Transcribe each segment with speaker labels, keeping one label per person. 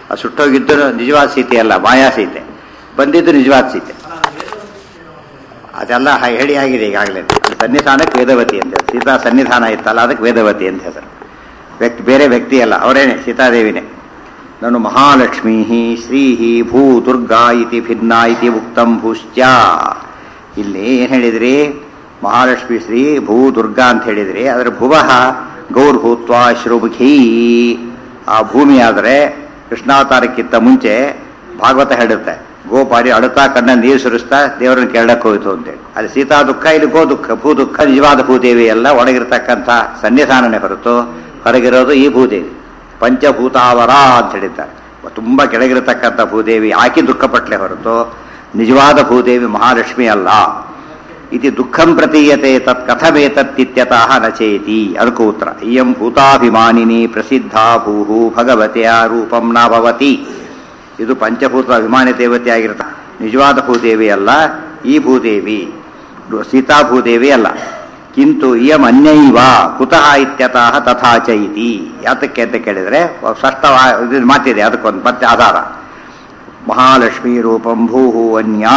Speaker 1: ಅದು ಸುಟ್ಟೋಗಿದ್ದು ನಿಜವಾದ ಸೀತೆ ಅಲ್ಲ ಮಾಯಾ ಸೀತೆ ಬಂದಿದ್ದು ನಿಜವಾದ ಸೀತೆ ಅದೆಲ್ಲ ಹಾ- ಹೇಳಿ ಆಗಿದೆ ಈಗಾಗಲೇ ಅದು ಸನ್ನಿಧಾನಕ್ಕೆ ವೇದವತಿ ಅಂತ ಹೇಳಿ. ಸೀತಾ ಸನ್ನಿಧಾನ ಇತ್ತಲ್ಲ ಅದಕ್ಕೆ ವೇದವತಿ ಅಂತ ಹೆಸರು ವ್ಯಕ್ತಿ ಬೇರೆ ವ್ಯಕ್ತಿ ಅಲ್ಲ ಅವರೇನೆ ಸೀತಾದೇವಿನೇ ನಾನು ಮಹಾಲಕ್ಷ್ಮೀ ಶ್ರೀ ಭೂ ದುರ್ಗಾ ಇತಿ ಭಿನ್ನ ಇತಿ ಉಕ್ತಂ ಭೂಶ್ಚ ಇಲ್ಲಿ ಏನು ಹೇಳಿದ್ರಿ ಮಹಾಲಕ್ಷ್ಮಿ ಶ್ರೀ ಭೂ ದುರ್ಗಾ ಅಂತ ಹೇಳಿದ್ರಿ ಅದರ ಭುವಃ ಗೌರ್ಭೂತ್ವ ಶ್ರುಮುಖಿ ಆ ಭೂಮಿ ಆದರೆ ಕೃಷ್ಣಾವತಾರಕ್ಕಿಂತ ಮುಂಚೆ ಭಾಗವತ ಹೇಳುತ್ತೆ ಗೋಪಾರಿ ಅಳುತ್ತಾ ಕಣ್ಣ ನೀರು ಸುರಿಸ್ತಾ ದೇವರನ್ನ ಕೇಳಕ್ಕೆ ಹೋಯ್ತು ಅಂತೇಳಿ ಅಲ್ಲಿ ಸೀತಾ ದುಃಖ ಇಲ್ಲಿ ಗೋ ದುಃಖ ಭೂ ದುಃಖ ನಿಜವಾದ ಭೂದೇವಿ ಎಲ್ಲ ಒಳಗಿರ್ತಕ್ಕಂಥ ಸನ್ನಿಧಾನನೇ ಹೊರತು ಹೊರಗಿರೋದು ಈ ಭೂದೇವಿ ಪಂಚಭೂತಾವರ ಅಂತ ಹೇಳಿದ್ದಾರೆ ತುಂಬ ಕೆಳಗಿರತಕ್ಕಂಥ ಭೂದೇವಿ ಆಕೆ ದುಃಖಪಟ್ಲೆ ಹೊರತು ನಿಜವಾದ ಭೂದೇವಿ ಮಹಾಲಕ್ಷ್ಮಿ ಅಲ್ಲ ಇತಿ ದುಃಖಂ ಪ್ರತೀಯತೆ ತತ್ ಕಥಮೇತತ್ತಿತ್ಯತಃ ನಚೇತಿ ಅದಕ್ಕೂ ಉತ್ತರ ಇಯಂ ಭೂತಾಭಿಮಾನಿನಿ ಪ್ರಸಿದ್ಧಾ ಭೂಹು ಭಗವತೆಯ ರೂಪಂ ನ ಭವತಿ ಇದು ಪಂಚಭೂತ ಅಭಿಮಾನಿ ದೇವತೆ ಆಗಿರ್ತ ನಿಜವಾದ ಭೂದೇವಿ ಅಲ್ಲ ಈ ಭೂದೇವಿ ಸೀತಾ ಭೂದೇವಿ ಅಲ್ಲ ಕಿಂತು ಇಯಂ ಅನ್ಯೈವ ಕುತಃ ಇತ್ಯತಃ ತಥಾ ಚ ಇತಿ ಯಾತಕ್ಕೆ ಅಂತ ಕೇಳಿದರೆ ಷಷ್ಠ ಇದು ಮಾತಿದೆ ಅದಕ್ಕೊಂದು ಮತ್ತೆ ಆಧಾರ ಮಹಾಲಕ್ಷ್ಮೀ ರೂಪಂ ಭೂಹು ಅನ್ಯಾ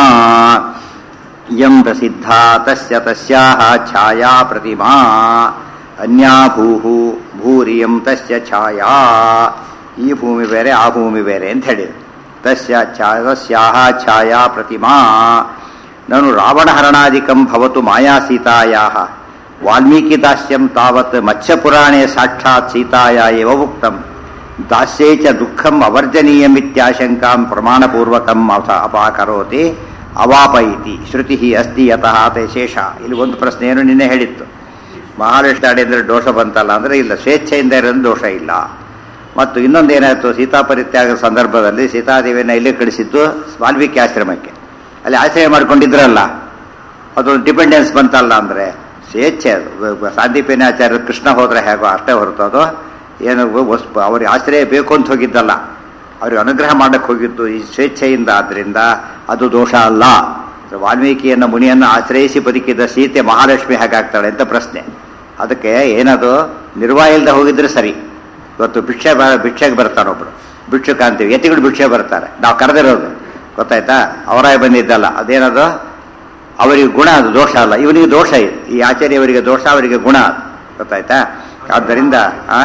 Speaker 1: ಇಯಂ ಪ್ರಸಿದ್ಧ ತಸ್ಯ ತಸ್ಯಾಹ ಛಾಯಾ ಪ್ರತಿಮಾ ಅನ್ಯಾ ಭೂಹು ಭೂರಿಯಂ ತಸ್ಯ ಛಾಯಾ ಈ ಭೂಮಿ ಬೇರೆ ಆ ಭೂಮಿ ಬೇರೆ ಅಂತ ಹೇಳಿದ್ರು ತಸ್ಯ ಛಾ ತಸ್ಯಾಹ ಛಾಯಾ ಪ್ರತಿಮಾ ನಾನು ರಾವಣಹರಣಾದಿಕಂ ಭವತು ಮಾಯಾ ಸೀತಾಯಾಹ ವಾಲ್ಮೀಕಿದಾಸ್ಯಂ ತಾವತ್ ಮತ್ಸ್ಯಪುರಾಣೇ ಸಾಕ್ಷಾತ್ ಸೀತಾಯ ಏವ ಉಕ್ತಂ ದಾಸ್ಯೇ ಚ ದುಃಖಂ ಅವರ್ಜನೀಯಮಿತ್ಯಾಶಂಕಾಂ ಪ್ರಮಾಣಪೂರ್ವಕಂ ಅಥ ಅಪಾಕರೋತಿ ಅವಾಪ ಇತಿ ಶ್ರುತಿ ಅಸ್ತಿ ಯತಃ ತೇ ಶೇಷ ಇಲ್ಲಿ ಒಂದು ಪ್ರಶ್ನೆಯನ್ನು ನಿನ್ನೆ ಹೇಳಿತ್ತು ಮಹಾರಾಷ್ಟ್ರ ಅಂದರೆ ದೋಷ ಬಂತಲ್ಲ ಅಂದರೆ ಇಲ್ಲ ಸ್ವೇಚ್ಛೆಯಿಂದ ಇರೋದು ದೋಷ ಇಲ್ಲ ಮತ್ತು ಇನ್ನೊಂದೇನಾಯಿತು ಸೀತಾಪರಿತ್ಯಾಗದ ಸಂದರ್ಭದಲ್ಲಿ ಸೀತಾದೇವಿಯನ್ನು ಇಲ್ಲಿ ಕಳಿಸಿದ್ದು ವಾಲ್ಮೀಕಿ ಆಶ್ರಮಕ್ಕೆ ಅಲ್ಲಿ ಆಶ್ರಯ ಮಾಡ್ಕೊಂಡಿದ್ರಲ್ಲ ಅದು ಡಿಪೆಂಡೆನ್ಸ್ ಬಂತಲ್ಲ ಅಂದರೆ ಸ್ವೇಚ್ಛೆ ಅದು ಸಾಂದೀಪೇನಾಚಾರ್ಯ ಕೃಷ್ಣ ಹೋದ್ರೆ ಹೇಗೋ ಅಷ್ಟೇ ಹೊರತು ಅದು ಏನು ವಸ್ ಅವ್ರಿಗೆ ಆಶ್ರಯ ಬೇಕು ಅಂತ ಹೋಗಿದ್ದಲ್ಲ ಅವ್ರಿಗೆ ಅನುಗ್ರಹ ಮಾಡಕ್ಕೆ ಹೋಗಿದ್ದು ಈ ಸ್ವೇಚ್ಛೆಯಿಂದ ಆದ್ದರಿಂದ ಅದು ದೋಷ ಅಲ್ಲ ವಾಲ್ಮೀಕಿಯನ್ನು ಮುನಿಯನ್ನು ಆಶ್ರಯಿಸಿ ಬದುಕಿದ ಸೀತೆ ಮಹಾಲಕ್ಷ್ಮಿ ಹೇಗಾಗ್ತಾಳೆ ಅಂತ ಪ್ರಶ್ನೆ ಅದಕ್ಕೆ ಏನದು ನಿರ್ವಾಹ ಇಲ್ಲದೆ ಹೋಗಿದ್ರೆ ಸರಿ ಇವತ್ತು ಭಿಕ್ಷೆ ಬ ಭಿಕ್ಷೆಗೆ ಬರ್ತಾನೊಬ್ರು ಭಿಕ್ಷುಕ ಅಂತೀವಿ ಯತಿಗಳು ಭಿಕ್ಷೆ ಬರ್ತಾರೆ ನಾವು ಕರೆದಿರೋದು ಗೊತ್ತಾಯ್ತಾ ಅವರಾಗಿ ಬಂದಿದ್ದಲ್ಲ ಅದೇನದು ಅವರಿಗೆ ಗುಣ ಅದು ದೋಷ ಅಲ್ಲ ಇವನಿಗೆ ದೋಷ ಇದೆ ಈ ಆಚಾರ್ಯವರಿಗೆ ದೋಷ ಅವರಿಗೆ ಗುಣ ಅದು ಗೊತ್ತಾಯ್ತಾ ಆದ್ದರಿಂದ ಆ?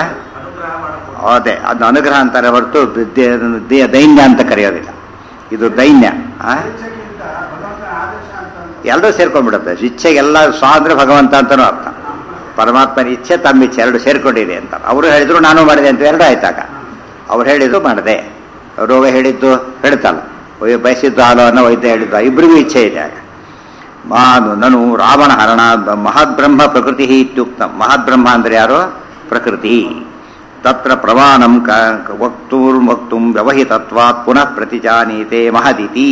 Speaker 1: ಅದೇ ಅದು ಅನುಗ್ರಹ ಅಂತಾರೆ ಹೊರತು ದೇ- ದೇ- ದೈನ್ಯ ಅಂತ ಕರೆಯೋದಿಲ್ಲ ಇದು ದೈನ್ಯ ಆ? ಎಲ್ಲರೂ ಸೇರ್ಕೊಂಡ್ಬಿಡುತ್ತೆ ಇಚ್ಛೆಗೆಲ್ಲ ಸ್ವ ಅಂದ್ರೆ ಭಗವಂತ ಅಂತನೂ ಅರ್ಥ ಪರಮಾತ್ಮನ ಇಚ್ಛೆ ತಮ್ಮ ಇಚ್ಛೆ ಎರಡು ಸೇರ್ಕೊಂಡಿದೆ ಅಂತ ಅವರು ಹೇಳಿದ್ರು ನಾನು ಮಾಡಿದೆ ಅಂತ ಎರಡು ಆಯ್ತಾಗ ಅವ್ರು ಹೇಳಿದ್ದು ಮಾಡಿದೆ ರೋಗ ಹೇಳಿದ್ದು ಹೇಳ್ತಲ್ಲ ಒಯ್ಯ ಬಯಸಿದ್ದು ಹಾಲು ಅನ್ನೋ ವೈದ್ಯ ಹೇಳಿದ್ದು ಇಬ್ಬರಿಗೂ ಇಚ್ಛೆ ಇದೆ ಆಗ ಮಾನು ನನು ರಾವಣ ಹರಣ ಮಹದ್ಬ್ರಹ್ಮ ಪ್ರಕೃತಿ ಇತ್ಯುಕ್ತ ಮಹದ್ಬ್ರಹ್ಮ ಅಂದ್ರೆ ಯಾರು ಪ್ರಕೃತಿ ತತ್ರ ಪ್ರಮಾಣಂ ಕ ವಕ್ತುರ್ ವಕ್ತುಂ ವ್ಯವಹಿತತ್ವಾತ್ ಪುನಃ ಪ್ರತಿಜಾನೀತೆ ಮಹದಿತಿ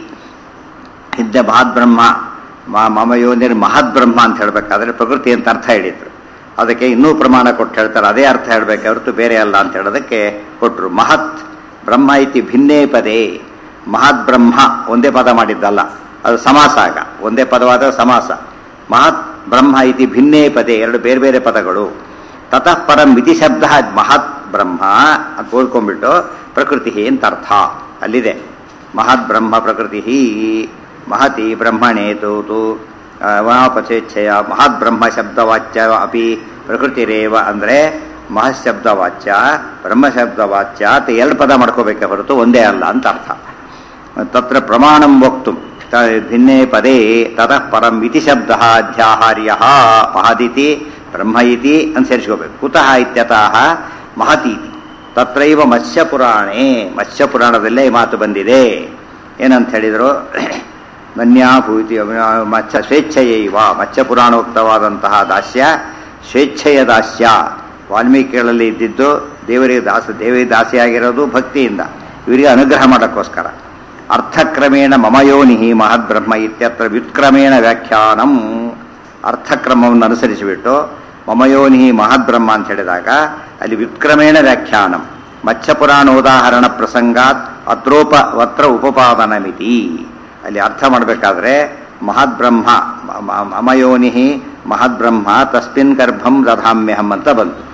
Speaker 1: ಹಿಂದೆ ಮಹದ್ಬ್ರಹ್ಮ ಮ- ಮಮ ಯೋನಿರ್ ಮಹದ್ಬ್ರಹ್ಮ ಅಂತ ಹೇಳಬೇಕಾದ್ರೆ ಪ್ರಕೃತಿ ಅಂತ ಅರ್ಥ ಹೇಳಿದ್ರು ಅದಕ್ಕೆ ಇನ್ನೂ ಪ್ರಮಾಣ ಕೊಟ್ಟು ಹೇಳ್ತಾರೆ ಅದೇ ಅರ್ಥ ಹೇಳಬೇಕು ಹೊರತು ಬೇರೆ ಅಲ್ಲ ಅಂತ ಹೇಳೋದಕ್ಕೆ ಕೊಟ್ಟರು ಮಹತ್ ಬ್ರಹ್ಮ ಇತಿ ಭಿನ್ನೇ ಪದೇ ಮಹದ್ ಬ್ರಹ್ಮ ಒಂದೇ ಪದ ಮಾಡಿದ್ದಲ್ಲ ಅದು ಸಮಾಸ ಆಗ ಒಂದೇ ಪದವಾದ ಸಮಾಸ ಮಹತ್ ಬ್ರಹ್ಮ ಇತಿ ಭಿನ್ನೇ ಪದೇ ಎರಡು ಬೇರೆ ಬೇರೆ ಪದಗಳು ತತಃ ಪರಂ ಇತಿ ಶಬ್ದ ಮಹತ್ ಬ್ರಹ್ಮ ಅಂತ ಓದ್ಕೊಂಡ್ಬಿಟ್ಟು ಪ್ರಕೃತಿ ಅಂತ ಅರ್ಥ ಅಲ್ಲಿದೆ ಮಹದ್ ಬ್ರಹ್ಮ ಪ್ರಕೃತಿ ಮಹತಿ ಬ್ರಹ್ಮಣೇ ತೂತು ವಾಪಚೇಚ್ಛಯ ಮಹದ್ ಬ್ರಹ್ಮ ಶಬ್ದವಾಚ್ಯ ಅಪಿ ಪ್ರಕೃತಿರೇವ ಅಂದರೆ ಮಹತ್ ಶಬ್ದವಾಚ್ಯ ಬ್ರಹ್ಮ ಶಬ್ದವಾಚ್ಯ ಅಂತ ಎರಡು ಪದ ಮಾಡ್ಕೋಬೇಕೆ ಹೊರತು ಒಂದೇ ಅಲ್ಲ ಅಂತ ಅರ್ಥ ತತ್ರ ಪ್ರಮಾಣಂ ವಕ್ತು ತ- ಭಿನ್ನೇ ಪದೇ ತತಃ ಪರಂ ಇತಿ ಶಬ್ದ ಅಧ್ಯಾಹಾರ್ಯ ಮಹದಿತಿ ಬ್ರಹ್ಮ ಇತಿ ಅಂತ ಸೇರಿಸ್ಕೋಬೇಕು ಕುತಃ ಇತ್ಯತಃ ಮಹತಿ ಇತಿ. ತತ್ರೈವ ಮತ್ಸ್ಯಪುರಾಣೇ ಮತ್ಸ್ಯಪುರಾಣದಲ್ಲೇ ಈ ಮಾತು ಬಂದಿದೆ ಏನಂತ ಹೇಳಿದರು ಮನ್ಯಾಭೂತಿ ಮತ್ಸ್ಯ ಸ್ವೇಚ್ಛೆಯೈವ ಮತ್ಸ್ಯಪುರಾಣೋಕ್ತವಾದಂತಹ ದಾಸ್ಯ ಸ್ವೇಚ್ಛೆಯ ದಾಸ್ಯ ವಾಲ್ಮೀಕಿಗಳಲ್ಲಿ ಇದ್ದಿದ್ದು ದೇವರಿಗೆ ದಾಸ ದೇವರಿಗೆ ದಾಸಿಯಾಗಿರೋದು ಭಕ್ತಿಯಿಂದ ಇವರಿಗೆ ಅನುಗ್ರಹ ಮಾಡೋಕ್ಕೋಸ್ಕರ ಅರ್ಥಕ್ರಮೇಣ ಮಮಯೋನಿ ಮಹದ್ಬ್ರಹ್ಮ ಇತ್ಯತ್ರ ವ್ಯುತ್ಕ್ರಮೇಣ ವ್ಯಾಖ್ಯಾನಂ ಅರ್ಥಕ್ರಮವನ್ನು ಅನುಸರಿಸಿಬಿಟ್ಟು ಮಮಯೋನಿ ಮಹದ್ಬ್ರಹ್ಮ ಅಂತ ಹೇಳಿದಾಗ ಅಲ್ಲಿ ವ್ಯುತ್ಕ್ರಮೇಣ ವ್ಯಾಖ್ಯಾನಂ ಮತ್ಸ್ಯಪುರಾಣೋದಾಹರಣ ಪ್ರಸಂಗಾತ್ ಅತ್ರೋಪ ಅತ್ರ ಉಪಪಾದನಮಿತಿ ಅಲ್ಲಿ ಅರ್ಥ ಮಾಡಬೇಕಾದ್ರೆ ಮಹದ್ಬ್ರಹ್ಮ ಮ- ಮ- ಮಮಯೋನಿ ಮಹದ್ಬ್ರಹ್ಮ ತಸ್ಮಿನ್ ಗರ್ಭಂ ದಧಾಮ್ಯಹಂ ಅಂತ ಬಂತು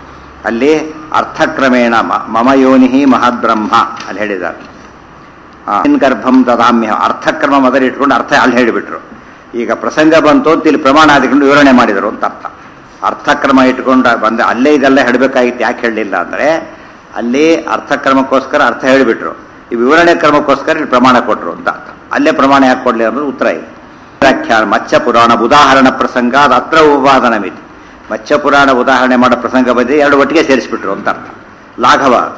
Speaker 1: ಅಲ್ಲಿ ಅರ್ಥಕ್ರಮೇಣ ಮ- ಮಮ ಯೋನಿಹಿ ಮಹದ್ಬ್ರಹ್ಮ ಅಲ್ಲಿ ಹೇಳಿದ್ದಾರೆ ಆ, ಇನ್ ಗರ್ಭಂ ದದಾಮ್ಯ ಅರ್ಥಕ್ರಮ ಮೊದಲು ಇಟ್ಕೊಂಡು ಅರ್ಥ ಅಲ್ಲಿ ಹೇಳಿಬಿಟ್ರು ಈಗ ಪ್ರಸಂಗ ಬಂತು ಅಂತ ಇಲ್ಲಿ ಪ್ರಮಾಣ ಆದಿಕೊಂಡು ವಿವರಣೆ ಮಾಡಿದರು ಅಂತ ಅರ್ಥ ಅರ್ಥಕ್ರಮ ಇಟ್ಕೊಂಡು ಬಂದ ಅಲ್ಲೇ ಇದೆಲ್ಲ ಹೇಳಬೇಕಾಗಿತ್ತು ಯಾಕೆ ಹೇಳಲಿಲ್ಲ ಅಂದರೆ ಅಲ್ಲಿ ಅರ್ಥಕ್ರಮಕ್ಕೋಸ್ಕರ ಅರ್ಥ ಹೇಳಿಬಿಟ್ರು ಈ ವಿವರಣೆ ಕ್ರಮಕ್ಕೋಸ್ಕರ ಇಲ್ಲಿ ಪ್ರಮಾಣ ಕೊಟ್ಟರು ಅಂತ ಅರ್ಥ ಅಲ್ಲೇ ಪ್ರಮಾಣ ಯಾಕೆ ಕೊಡಲಿ ಅನ್ನೋದು ಉತ್ತರ ಇದೆ ವ್ಯಾಖ್ಯಾನ ಮತ್ಸ್ಯ ಪುರಾಣ ಉದಾಹರಣ ಪ್ರಸಂಗ ಅದು ಅತ್ರ ಉಪಾದನ ಮಿತಿ ಮತ್ಸ್ಯ ಪುರಾಣ ಉದಾಹರಣೆ ಮಾಡೋ ಪ್ರಸಂಗ ಬಂದಿದೆ ಎರಡು ಒಟ್ಟಿಗೆ ಸೇರಿಸ್ಬಿಟ್ರು ಅಂತ ಅರ್ಥ ಲಾಘವ ಅದು.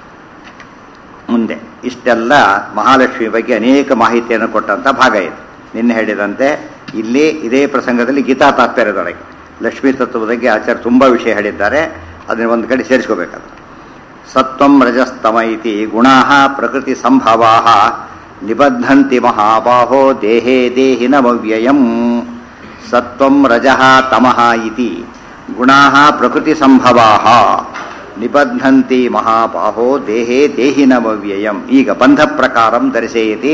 Speaker 1: ಮುಂದೆ ಇಷ್ಟೆಲ್ಲ ಮಹಾಲಕ್ಷ್ಮಿ ಬಗ್ಗೆ ಅನೇಕ ಮಾಹಿತಿಯನ್ನು ಕೊಟ್ಟಂತ ಭಾಗ ಇದೆ ನಿನ್ನೆ ಹೇಳಿದಂತೆ ಇಲ್ಲಿ ಇದೇ ಪ್ರಸಂಗದಲ್ಲಿ ಗೀತಾ ತಾತ್ಪರ್ಯದೊಳಗೆ ಲಕ್ಷ್ಮೀ ತತ್ವದ ಬಗ್ಗೆ ಆಚಾರ್ಯ ತುಂಬ ವಿಷಯ ಹೇಳಿದ್ದಾರೆ ಅದನ್ನ ಒಂದು ಕಡೆ ಸೇರಿಸ್ಕೋಬೇಕಾದ್ರೆ ಸತ್ವಂ ರಜಸ್ತಮ ಇತಿ ಗುಣಾ ಪ್ರಕೃತಿ ಸಂಭವಾ ನಿಬದ್ಧಂತಿ ಮಹಾಬಾಹೋ ದೇಹೇ ದೇಹಿನಮವ್ಯಯಂ ಸತ್ವಂ ರಜಃ ತಮಃ ಇತಿ ಗುಣಾ ಪ್ರಕೃತಿ ಸಂಭವಾ ನಿಬದ್ಧಂತಿ ಮಹಾಬಾಹೋ ದೇಹೇ ದೇಹಿನಮವ್ಯಯಂ ಈಗ ಬಂಧ ಪ್ರಕಾರಂ ದರ್ಶಯತಿ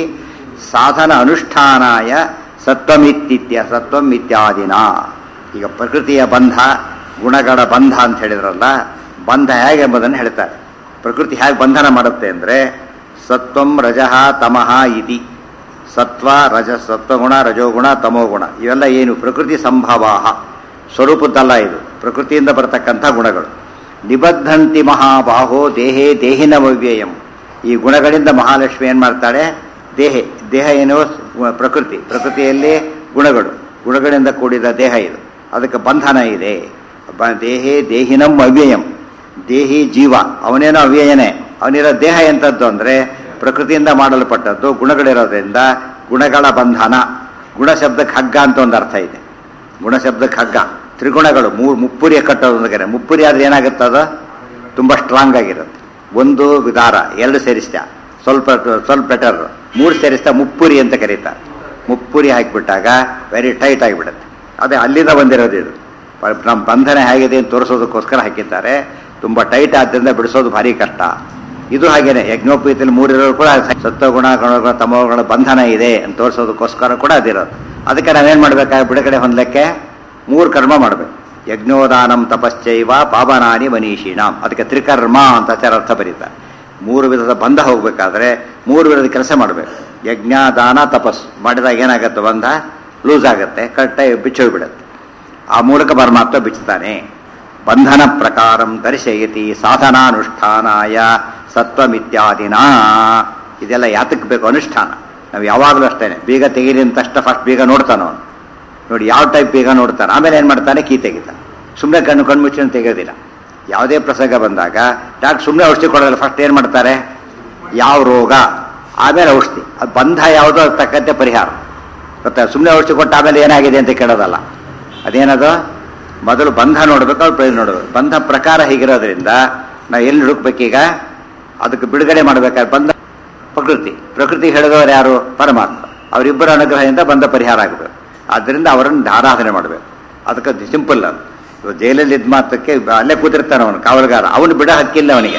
Speaker 1: ಸಾಧನ ಅನುಷ್ಠಾನಾಯ ಸತ್ವಮಿತ್ಯ ಸತ್ವಂ ಇತ್ಯಾದಿನ ಈಗ ಪ್ರಕೃತಿಯ ಬಂಧ ಗುಣಗಳ ಬಂಧ ಅಂತ ಹೇಳಿದ್ರಲ್ಲ ಬಂಧ ಹೇಗೆ ಎಂಬುದನ್ನು ಹೇಳ್ತಾರೆ ಪ್ರಕೃತಿ ಹೇಗೆ ಬಂಧನ ಮಾಡುತ್ತೆ ಅಂದರೆ ಸತ್ವಂ ರಜಃ ತಮಃ ಇತಿ ಸತ್ವ ರಜ ಸತ್ವಗುಣ ರಜೋಗುಣ ತಮೋಗುಣ ಇವೆಲ್ಲ ಏನು ಪ್ರಕೃತಿ ಸಂಭವಾಹ ಸ್ವರೂಪದ್ದಲ್ಲ ಇದು ಪ್ರಕೃತಿಯಿಂದ ಬರತಕ್ಕಂಥ ಗುಣಗಳು ನಿಬದ್ಧಂತಿ ಮಹಾಬಾಹೋ ದೇಹೇ ದೇಹಿನ ವ್ಯಯಂ ಈ ಗುಣಗಳಿಂದ ಮಹಾಲಕ್ಷ್ಮಿ ಏನು ಮಾಡ್ತಾಳೆ ದೇಹ ದೇಹ ಏನು ಪ್ರಕೃತಿ ಪ್ರಕೃತಿಯಲ್ಲಿ ಗುಣಗಳು ಗುಣಗಳಿಂದ ಕೂಡಿದ ದೇಹ ಇದು ಅದಕ್ಕೆ ಬಂಧನ ಇದೆ ಬ- ದೇಹೇ ದೇಹಿನಂ ಅವ್ಯಯಂ ದೇಹಿ ಜೀವ ಅವನೇನೋ ಅವ್ಯಯನೇ ಅವನಿರೋ ದೇಹ ಎಂಥದ್ದು ಅಂದರೆ ಪ್ರಕೃತಿಯಿಂದ ಮಾಡಲ್ಪಟ್ಟದ್ದು ಗುಣಗಳಿರೋದ್ರಿಂದ ಗುಣಗಳ ಬಂಧನ ಗುಣ ಶಬ್ದಕ್ಕೆ ಹಗ್ಗ ಅಂತ ಒಂದು ಅರ್ಥ ಇದೆ ಗುಣ ಶಬ್ದಕ್ಕೆ ಹಗ್ಗ ತ್ರಿಗುಣಗಳು ಮೂರು ಮುಪ್ಪುರಿಯ ಕಟ್ಟೋದು ಅಂತ ಕರೆ ಮುಪ್ಪುರಿ ಆದ್ರೆ ಏನಾಗುತ್ತೆ ಅದು ತುಂಬ ಸ್ಟ್ರಾಂಗ್ ಆಗಿರುತ್ತೆ ಒಂದು ವಿಧಾರ ಎರಡು ಸೇರಿಸ್ತ ಸ್ವಲ್ಪ ಸ್ವಲ್ಪ ಬೆಟರ್ ಮೂರು ಸೇರಿಸ್ತಾ ಮುಪ್ಪುರಿ ಅಂತ ಕರೀತಾರೆ ಮುಪ್ಪುರಿ ಹಾಕಿಬಿಟ್ಟಾಗ ವೆರಿ ಟೈಟ್ ಆಗಿಬಿಡುತ್ತೆ ಅದೇ ಅಲ್ಲಿಂದ ಬಂದಿರೋದು ಇದು ಪ- ನಮ್ಮ ಬಂಧನ ಹೇಗಿದೆ ಅಂತ ತೋರಿಸೋದಕ್ಕೋಸ್ಕರ ಹಾಕಿದ್ದಾರೆ ತುಂಬ ಟೈಟ್ ಆದ್ದರಿಂದ ಬಿಡಿಸೋದು ಭಾರಿ ಕಷ್ಟ ಇದು ಹಾಗೇನೆ ಯಜ್ಞೋಪೀತಲ್ಲಿ ಮೂರಿರೋರು ಕೂಡ ಸತ್ವಗುಣ ಗುಣಗುಣ ತಮೋಗುಣ ಬಂಧನ ಇದೆ ಅಂತ ತೋರಿಸೋದಕ್ಕೋಸ್ಕರ ಕೂಡ ಅದಿರೋದು ಅದಕ್ಕೆ ನಾವೇನು ಮಾಡ್ಬೇಕಾಗ ಬಿಡುಗಡೆ ಹೊಂದಲಿಕ್ಕೆ ಮೂರು ಕರ್ಮ ಮಾಡಬೇಕು ಯಜ್ಞೋದಾನಂ ತಪಶ್ಚೈವ ಪಾವನಾನಿ ಮನೀಷಿಣಾಂ ಅದಕ್ಕೆ ತ್ರಿಕರ್ಮ ಅಂತ ಆಚಾರ ಅರ್ಥ ಬರೀತಾರೆ ಮೂರು ವಿಧದ ಬಂಧ ಹೋಗ್ಬೇಕಾದ್ರೆ ಮೂರು ವಿಧದ ಕೆಲಸ ಮಾಡಬೇಕು ಯಜ್ಞ ದಾನ ತಪಸ್ ಮಾಡಿದಾಗ ಏನಾಗುತ್ತೆ ಬಂಧ ಲೂಸ್ ಆಗುತ್ತೆ ಕರೆಕ್ಟಾಗಿ ಬಿಚ್ಚೋಗ್ಬಿಡುತ್ತೆ ಆ ಮೂಲಕ ಪರಮಾತ್ಮ ಬಿಚ್ಚುತ್ತಾನೆ ಬಂಧನ ಪ್ರಕಾರಂ ದರ್ಶಯತಿ ಸಾಧನಾನುಷ್ಠಾನಾಯ ಸತ್ವಮಿತ್ಯಾದಿನ ಇದೆಲ್ಲ ಯಾತಕ್ಕೆ ಬೇಕು ಅನುಷ್ಠಾನ ನಾವು ಯಾವಾಗಲೂ ಅಷ್ಟೇನೆ ಬೀಗ ತೆಗೀರಿ ಅಂತ ತಕ್ಷಣ ಫಸ್ಟ್ ಬೀಗ ನೋಡ್ತಾನೆ ಅವನು ನೋಡಿ ಯಾವ ಟೈಪ್ ಬೀಗ ನೋಡ್ತಾನೆ ಆಮೇಲೆ ಏನು ಮಾಡ್ತಾನೆ ಕೀ ತೆಗಿತಾನೆ ಸುಮ್ಮನೆ ಕಣ್ಣು ಕಣ್ಣು ಮುಚ್ಚಿ ತೆಗೆಯೋದಿಲ್ಲ ಯಾವುದೇ ಪ್ರಸಂಗ ಬಂದಾಗ ಡಾಕ್ಟರ್ ಸುಮ್ಮನೆ ಔಷಧಿ ಕೊಡೋದಿಲ್ಲ ಫಸ್ಟ್ ಏನು ಮಾಡ್ತಾರೆ ಯಾವ ರೋಗ ಆಮೇಲೆ ಔಷಧಿ ಅದು ಬಂಧ ಯಾವುದೋ ಅದಕ್ಕೆ ತಕ್ಕಂತೆ ಪರಿಹಾರ ಗೊತ್ತಾ ಸುಮ್ಮನೆ ಔಷಧಿ ಕೊಟ್ಟು ಆಮೇಲೆ ಏನಾಗಿದೆ ಅಂತ ಕೇಳೋದಲ್ಲ ಅದೇನದು ಮೊದಲು ಬಂಧ ನೋಡಬೇಕು ಅವ್ರು ಪ್ರಯೋಜನ ನೋಡಬೇಕು ಬಂಧ ಪ್ರಕಾರ ಹೀಗಿರೋದ್ರಿಂದ ನಾವು ಎಲ್ಲಿ ಹುಡುಕ್ಬೇಕೀಗ ಅದಕ್ಕೆ ಬಿಡುಗಡೆ ಮಾಡಬೇಕಾದ್ರೆ ಬಂಧ ಪ್ರಕೃತಿ ಪ್ರಕೃತಿ ಹೇಳಿದವರು ಯಾರು ಪರಮಾತ್ಮ ಅವರಿಬ್ಬರ ಅನುಗ್ರಹದಿಂದ ಬಂದ ಪರಿಹಾರ ಆಗಬೇಕು ಆದ್ದರಿಂದ ಅವರನ್ನು ಆರಾಧನೆ ಮಾಡಬೇಕು ಅದಕ್ಕೆ ಸಿಂಪಲ್ ಅದು ಇವಾಗ ಜೈಲಲ್ಲಿ ಇದ್ದ ಮಾತ್ರಕ್ಕೆ ಅಲ್ಲೇ ಕೂತಿರ್ತಾನೆ ಅವನು ಕಾವಲುಗಾರ ಅವನು ಬಿಡೋ ಹಕ್ಕಿಲ್ಲ ಅವನಿಗೆ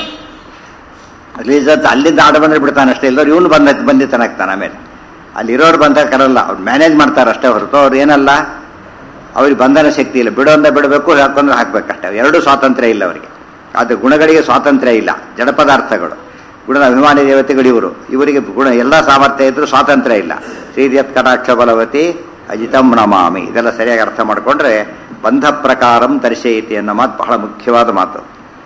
Speaker 1: ರಿಲೀಸ್ ಅಂತ ಅಲ್ಲಿಂದ ಆಡ ಬಂದ್ರೆ ಬಿಡ್ತಾನೆ ಅಷ್ಟೇ ಇಲ್ಲವ್ರು ಇವನು ಬಂದ ಬಂದಿತನಾಗ್ತಾನೆ ಆಮೇಲೆ ಅಲ್ಲಿರೋರು ಬಂದಾಗ ಕರಲ್ಲ ಅವ್ರು ಮ್ಯಾನೇಜ್ ಮಾಡ್ತಾರೆ ಅಷ್ಟೇ ಹೊರತು ಅವ್ರು ಏನಲ್ಲ ಅವ್ರಿಗೆ ಬಂಧನ ಶಕ್ತಿ ಇಲ್ಲ ಬಿಡೋಂದ ಬಿಡಬೇಕು ಹಾಕೊಂಡ್ರೆ ಹಾಕ್ಬೇಕಷ್ಟೇ ಎರಡೂ ಸ್ವಾತಂತ್ರ್ಯ ಇಲ್ಲ ಅವರಿಗೆ ಅದು ಗುಣಗಳಿಗೆ ಸ್ವಾತಂತ್ರ್ಯ ಇಲ್ಲ ಜಡ ಪದಾರ್ಥಗಳು ಗುಣದ ಅಭಿಮಾನಿ ದೇವತೆಗಳು ಇವರು ಇವರಿಗೆ ಗುಣ ಎಲ್ಲ ಸಾಮರ್ಥ್ಯ ಇದ್ರೂ ಸ್ವಾತಂತ್ರ್ಯ ಇಲ್ಲ ಶ್ರೀರ್ಯತ್ ಕಟಾಕ್ಷ ಬಲವತಿ ಅಜಿತಂ ನಮಾಮಿ ಇದೆಲ್ಲ ಸರಿಯಾಗಿ ಅರ್ಥ ಮಾಡಿಕೊಂಡ್ರೆ ಬಂಧ ಪ್ರಕಾರಂ ದರ್ಶಯತಿ ಅನ್ನೋ ಮಾತು ಬಹಳ ಮುಖ್ಯವಾದ ಮಾತು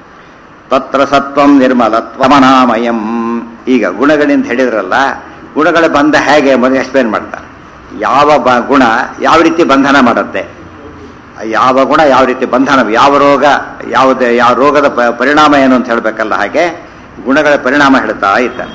Speaker 1: ತತ್ರ ಸತ್ವಂ ನಿರ್ಮಲತ್ವಮನಾಮಯಂ ಈಗ ಗುಣಗಳಿಂದ ಹೇಳಿದ್ರಲ್ಲ ಗುಣಗಳ ಬಂಧ ಹೇಗೆ ಎಂಬುದನ್ನು ಎಕ್ಸ್ಪ್ಲೇನ್ ಮಾಡ್ತಾರೆ ಯಾವ ಬ ಗುಣ ಯಾವ ರೀತಿ ಬಂಧನ ಮಾಡುತ್ತೆ ಯಾವ ಗುಣ ಯಾವ ರೀತಿ ಬಂಧನ ಯಾವ ರೋಗ ಯಾವುದೇ ಯಾವ ರೋಗದ ಪ- ಪರಿಣಾಮ ಏನು ಅಂತ ಹೇಳಬೇಕಲ್ಲ ಹಾಗೆ ಗುಣಗಳ ಪರಿಣಾಮ ಹೇಳ್ತಾ ಇದ್ದಾರೆ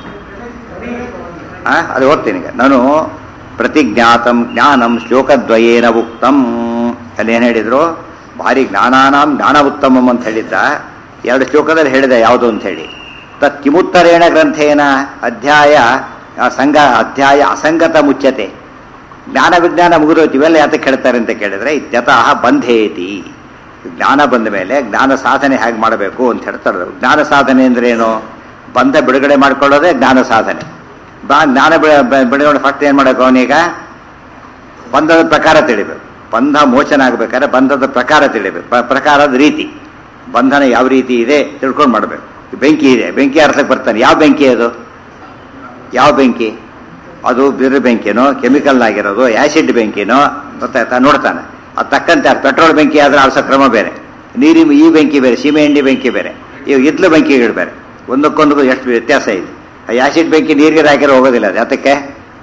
Speaker 1: ಆ, ಅದು ಓದ್ತೀನಿ ಈಗ ನಾನು ಪ್ರತಿಜ್ಞಾತಂ ಜ್ಞಾನಂ ಶ್ಲೋಕದ್ವಯೇನ ಉಕ್ತಂ ಅಲ್ಲಿ ಏನು ಹೇಳಿದ್ರು ಭಾರಿ ಜ್ಞಾನಾನಾಂ ಜ್ಞಾನ ಉತ್ತಮಂ ಅಂತ ಹೇಳಿದ್ದ ಎರಡು ಶ್ಲೋಕದಲ್ಲಿ ಹೇಳಿದೆ ಯಾವುದು ಅಂತ ಹೇಳಿ ತತ್ ಕಿಮುತ್ತರೇಣ ಗ್ರಂಥೇನ ಅಧ್ಯಾಯ ಆ, ಸಂಘ ಅಧ್ಯಾಯ ಅಸಂಗತ ಮುಚ್ಚತೆ ಜ್ಞಾನ ವಿಜ್ಞಾನ ಮುಗಿದೋಯ್ತು ಇವೆಲ್ಲ ಯಾತಕ್ಕೆ ಹೇಳ್ತಾರೆ ಅಂತ ಕೇಳಿದ್ರೆ ಇತ್ಯತಃ ಬಂಧೇತಿ ಜ್ಞಾನ ಬಂದ ಮೇಲೆ ಜ್ಞಾನ ಸಾಧನೆ ಹೇಗೆ ಮಾಡಬೇಕು ಅಂತ ಹೇಳ್ತಾರೆ ಜ್ಞಾನ ಸಾಧನೆ ಅಂದ್ರೆ ಏನು ಬಂಧ ಬಿಡುಗಡೆ ಮಾಡ್ಕೊಳ್ಳೋದೇ ಜ್ಞಾನ ಸಾಧನೆ ಬಾ ಜ್ಞಾನ ಬಿಡ- ಬ- ಬಿಡುಗಡೆ ಫಸ್ಟ್ ಏನು ಮಾಡಬೇಕು ಅವನೀಗ ಬಂಧದ ಪ್ರಕಾರ ತಿಳಿಬೇಕು ಬಂಧ ಮೋಚನ ಆಗಬೇಕಾದ್ರೆ ಬಂಧದ ಪ್ರಕಾರ ತಿಳಿಬೇಕು ಪ್ರ- ಪ್ರಕಾರದ ರೀತಿ ಬಂಧನ ಯಾವ ರೀತಿ ಇದೆ ತಿಳ್ಕೊಂಡು ಮಾಡಬೇಕು ಬೆಂಕಿ ಇದೆ ಬೆಂಕಿ ಆರ್ಸಕ್ಕೆ ಬರ್ತಾನೆ ಯಾವ ಬೆಂಕಿ ಅದು ಯಾವ ಬೆಂಕಿ ಅದು ಬಿರು ಬೆಂಕಿನೋ ಕೆಮಿಕಲ್ ಆಗಿರೋದು ಆ್ಯಸಿಡ್ ಬೆಂಕಿನೋ ಗೊತ್ತಾಯ್ತಾ ನೋಡ್ತಾನೆ ಅದು ತಕ್ಕಂತೆ ಅದು ಪೆಟ್ರೋಲ್ ಬೆಂಕಿ ಆದರೆ ಆರ್ಸೋ ಕ್ರಮ ಬೇರೆ ನೀರಿನ ಈ ಬೆಂಕಿ ಬೇರೆ ಸೀಮೆ ಎಣ್ಣೆ ಬೆಂಕಿ ಬೇರೆ ಇವು ಇದ್ಲು ಬೆಂಕಿಗಳು ಬೇರೆ ಒಂದಕ್ಕೊಂದಕ್ಕೂ ಎಷ್ಟು ವ್ಯತ್ಯಾಸ ಇದೆ ಆ ಆ್ಯಸಿಡ್ ಬೆಂಕಿ ನೀರಿಗೆ ಹಾಕಿರೋ ಹೋಗೋದಿಲ್ಲ ಅದು ಯಾತಕ್ಕೆ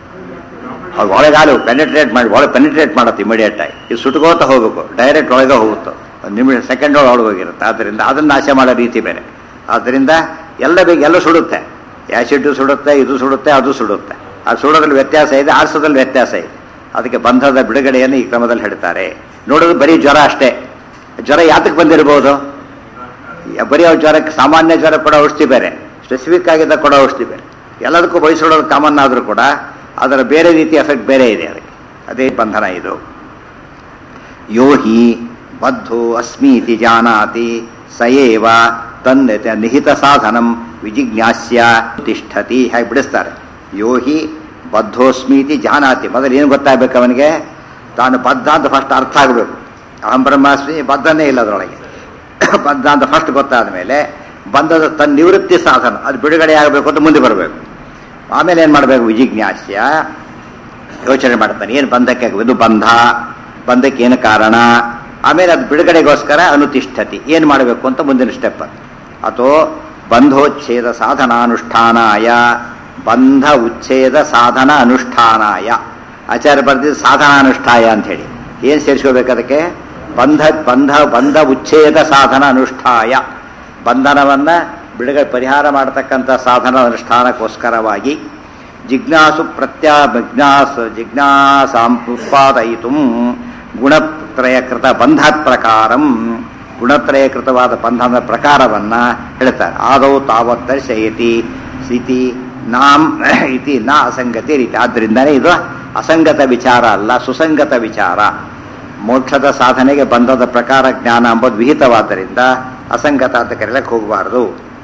Speaker 1: ಅದು ಒಳಗಾಲು ಪೆನಿಟ್ರೇಟ್ ಮಾಡಿ ಒಳಗೆ ಪೆನಿಟ್ರೇಟ್ ಮಾಡುತ್ತೆ ಇಮಿಡಿಯೇಟ್ ಆಗಿ ಇದು ಸುಟ್ಕೋತ ಹೋಗ್ಬೇಕು ಡೈರೆಕ್ಟ್ ಒಳಗೆ ಹೋಗುತ್ತೆ ಒಂದು ನಿಮಿಷ ಸೆಕೆಂಡ್ ಒಳಗೆ ಹೋಗಿರುತ್ತೆ ಆದ್ದರಿಂದ ಅದನ್ನು ನಾಶ ಮಾಡೋ ರೀತಿ ಬೇರೆ ಆದ್ದರಿಂದ ಎಲ್ಲ ಬೇಗ ಎಲ್ಲ ಸುಡುತ್ತೆ ಆ್ಯಸಿಡ್ ಸುಡುತ್ತೆ ಇದು ಸುಡುತ್ತೆ ಅದು ಸುಡುತ್ತೆ ಆ ಸುಡೋದ್ರಲ್ಲಿ ವ್ಯತ್ಯಾಸ ಇದೆ ಆರಿಸೋದ್ರಲ್ಲಿ ವ್ಯತ್ಯಾಸ ಇದೆ ಅದಕ್ಕೆ ಬಂಧದ ಬಿಡುಗಡೆಯನ್ನು ಈ ಕ್ರಮದಲ್ಲಿ ಹೇಳ್ತಾರೆ ನೋಡೋದು ಬರೀ ಜ್ವರ ಅಷ್ಟೇ ಜ್ವರ ಯಾತಕ್ಕೆ ಬಂದಿರ್ಬೋದು ಬರೀ ಅವ್ರ ಜ್ವರಕ್ಕೆ ಸಾಮಾನ್ಯ ಜ್ವರ ಕೊಡೋ ಔಷಧಿ ಬೇರೆ ಸ್ಪೆಸಿಫಿಕ್ ಆಗಿದ್ದ ಕೊಡೋ ಔಷಧಿ ಬೇರೆ ಎಲ್ಲದಕ್ಕೂ ಬಯಸೋಡೋದು ಕಾಮನ್ ಆದರೂ ಕೂಡ ಅದರ ಬೇರೆ ರೀತಿ ಎಫೆಕ್ಟ್ ಬೇರೆ ಇದೆ ಅದಕ್ಕೆ ಅದೇ ಬಂಧನ ಇದು ಯೋ ಹಿ ಬದ್ಧೋ ಅಸ್ಮೀತಿ ಜಾನಾತಿ ಸಯೇವ ತನ್ನ ನಿಹಿತ ಸಾಧನಂ ವಿಜಿಜ್ಞಾಸ್ಯ ತಿಷ್ಠತಿ ಹಾಗೆ ಬಿಡಿಸ್ತಾರೆ ಯೋ ಹಿ ಬದ್ಧೋಸ್ಮೀತಿ ಜಾನಾತಿ ಮೊದಲು ಏನು ಗೊತ್ತಾಗಬೇಕು ಅವನಿಗೆ ತಾನು ಬದ್ಧ ಅಂತ ಫಸ್ಟ್ ಅರ್ಥ ಆಗಬೇಕು ಅಹಂ ಬ್ರಹ್ಮಾಸ್ಮಿ ಬದ್ಧನೇ ಇಲ್ಲ ಅದರೊಳಗೆ ಬದ್ಧ ಅಂತ ಫಸ್ಟ್ ಗೊತ್ತಾದ ಮೇಲೆ ಬಂಧದ ತನ್ನ ನಿವೃತ್ತಿ ಸಾಧನ ಅದು ಬಿಡುಗಡೆ ಆಗಬೇಕು ಅಂತ ಮುಂದೆ ಬರಬೇಕು ಆಮೇಲೆ ಏನು ಮಾಡಬೇಕು ವಿಜಿಜ್ಞಾಸ್ಯ ಯೋಚನೆ ಮಾಡ್ತಾನೆ ಏನು ಬಂಧಕ್ಕೆ ಇದು ಬಂಧ ಬಂಧಕ್ಕೆ ಏನು ಕಾರಣ ಆಮೇಲೆ ಅದು ಬಿಡುಗಡೆಗೋಸ್ಕರ ಅನುತಿಷ್ಠತಿ ಏನು ಮಾಡಬೇಕು ಅಂತ ಮುಂದಿನ ಸ್ಟೆಪ್ ಅಥವಾ ಬಂಧೋಚ್ಛೇದ ಸಾಧನಾನುಷ್ಠಾನಾಯ ಬಂಧ ಉಚ್ಛೇದ ಸಾಧನ ಅನುಷ್ಠಾನಾಯ ಆಚಾರ್ಯ ಬರೆದಿದ್ದು ಸಾಧನಾನುಷ್ಠಾಯ ಅಂತ ಹೇಳಿ ಏನು ಸೇರಿಸ್ಕೋಬೇಕು ಅದಕ್ಕೆ ಬಂಧ ಬಂಧ ಬಂಧ ಉಚ್ಛೇದ ಸಾಧನ ಅನುಷ್ಠಾಯ ಬಂಧನವನ್ನು ಬಿಡುಗಡೆ ಪರಿಹಾರ ಮಾಡತಕ್ಕಂಥ ಸಾಧನ ಅನುಷ್ಠಾನಕ್ಕೋಸ್ಕರವಾಗಿ ಜಿಜ್ಞಾಸು ಪ್ರತ್ಯಾ ಜಿಜ್ಞಾಸ ಜಿಜ್ಞಾಸಾಂ ಉತ್ಪಾದಯಿತು ಗುಣತ್ರಯಕೃತ ಬಂಧಾತ್ ಪ್ರಕಾರಂ ಗುಣತ್ರಯಕೃತವಾದ ಬಂಧನದ ಪ್ರಕಾರವನ್ನು ಹೇಳ್ತಾರೆ ಆದೌ ತಾವತ್ ದರ್ಶಯತಿ ಸ್ಥಿತಿ ನಾಂ ಇತಿ ನಾ ಅಸಂಗತಿ ರೀತಿ ಆದ್ದರಿಂದನೇ ಇದು ಅಸಂಗತ ವಿಚಾರ ಅಲ್ಲ ಸುಸಂಗತ ವಿಚಾರ ಮೋಕ್ಷದ ಸಾಧನೆಗೆ ಬಂಧದ ಪ್ರಕಾರ ಜ್ಞಾನ ಎಂಬುದು ವಿಹಿತವಾದ್ದರಿಂದ ಅಸಂಗತ ಅಂತ ಕರೆಯಕ್ಕೆ ಹೋಗಬಾರ್ದು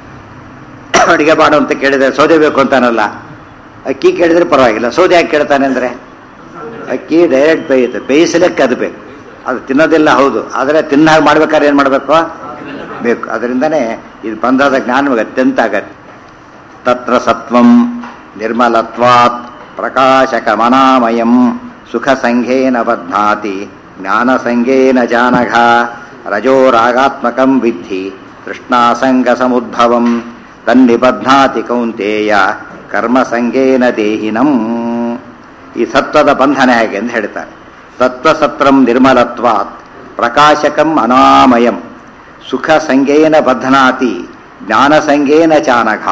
Speaker 1: ಅಡಿಗೆ ಮಾಡು ಅಂತ ಕೇಳಿದರೆ ಸೌದೆ ಬೇಕು ಅಂತಾನಲ್ಲ ಅಕ್ಕಿ ಕೇಳಿದ್ರೆ ಪರವಾಗಿಲ್ಲ ಸೌದೆ ಯಾಕೆ ಕೇಳ್ತಾನೆ ಅಂದರೆ ಅಕ್ಕಿ ಡೈರೆಕ್ಟ್ ಬೇಯುತ್ತೆ ಬೇಯಿಸಲಿಕ್ಕೆ ಅದು ಬೇಕು ಅದು ತಿನ್ನೋದಿಲ್ಲ ಹೌದು ಆದರೆ ತಿನ್ನಾಗ ಮಾಡ್ಬೇಕಾದ್ರೆ ಏನು ಮಾಡಬೇಕು ಬೇಕು ಅದರಿಂದನೇ ಇದು ಬಂಧದ ಜ್ಞಾನ ನಮಗೆ ಅತ್ಯಂತ ಅಗತ್ಯ ತತ್ರ ಸತ್ವಂ ನಿರ್ಮಲತ್ವಾತ್ ಪ್ರಕಾಶಕಮನಾಮಯಂ ಸುಖ ಸಂಘೇನ ಬಧ್ನಾತಿ ಜ್ಞಾನ ಸಂಘೇನ ಜಾನಘ ರಜೋರಾಗಾತ್ಮಕಂ ವಿದ್ಧಿ ತೃಷ್ಣಾಸಂಗ ಸಮುದ್ಭವಂ ತನ್ನಿಬಧ್ನಾತಿ ಕೌಂತೇಯ ಕರ್ಮ ಸಂಘೇನ ದೇಹಿನಂ ಈ ಸತ್ವದ ಬಂಧನ ಹೇಗೆ ಅಂತ ಹೇಳ್ತಾರೆ ತತ್ವಸತ್ರಂ ನಿರ್ಮಲತ್ವಾತ್ ಪ್ರಕಾಶಕಂ ಅನಾಮಯಂ ಸುಖ ಸಂಘೇನ ಬಧ್ನಾತಿ ಜ್ಞಾನ ಸಂಘೇನ ಚಾನಘ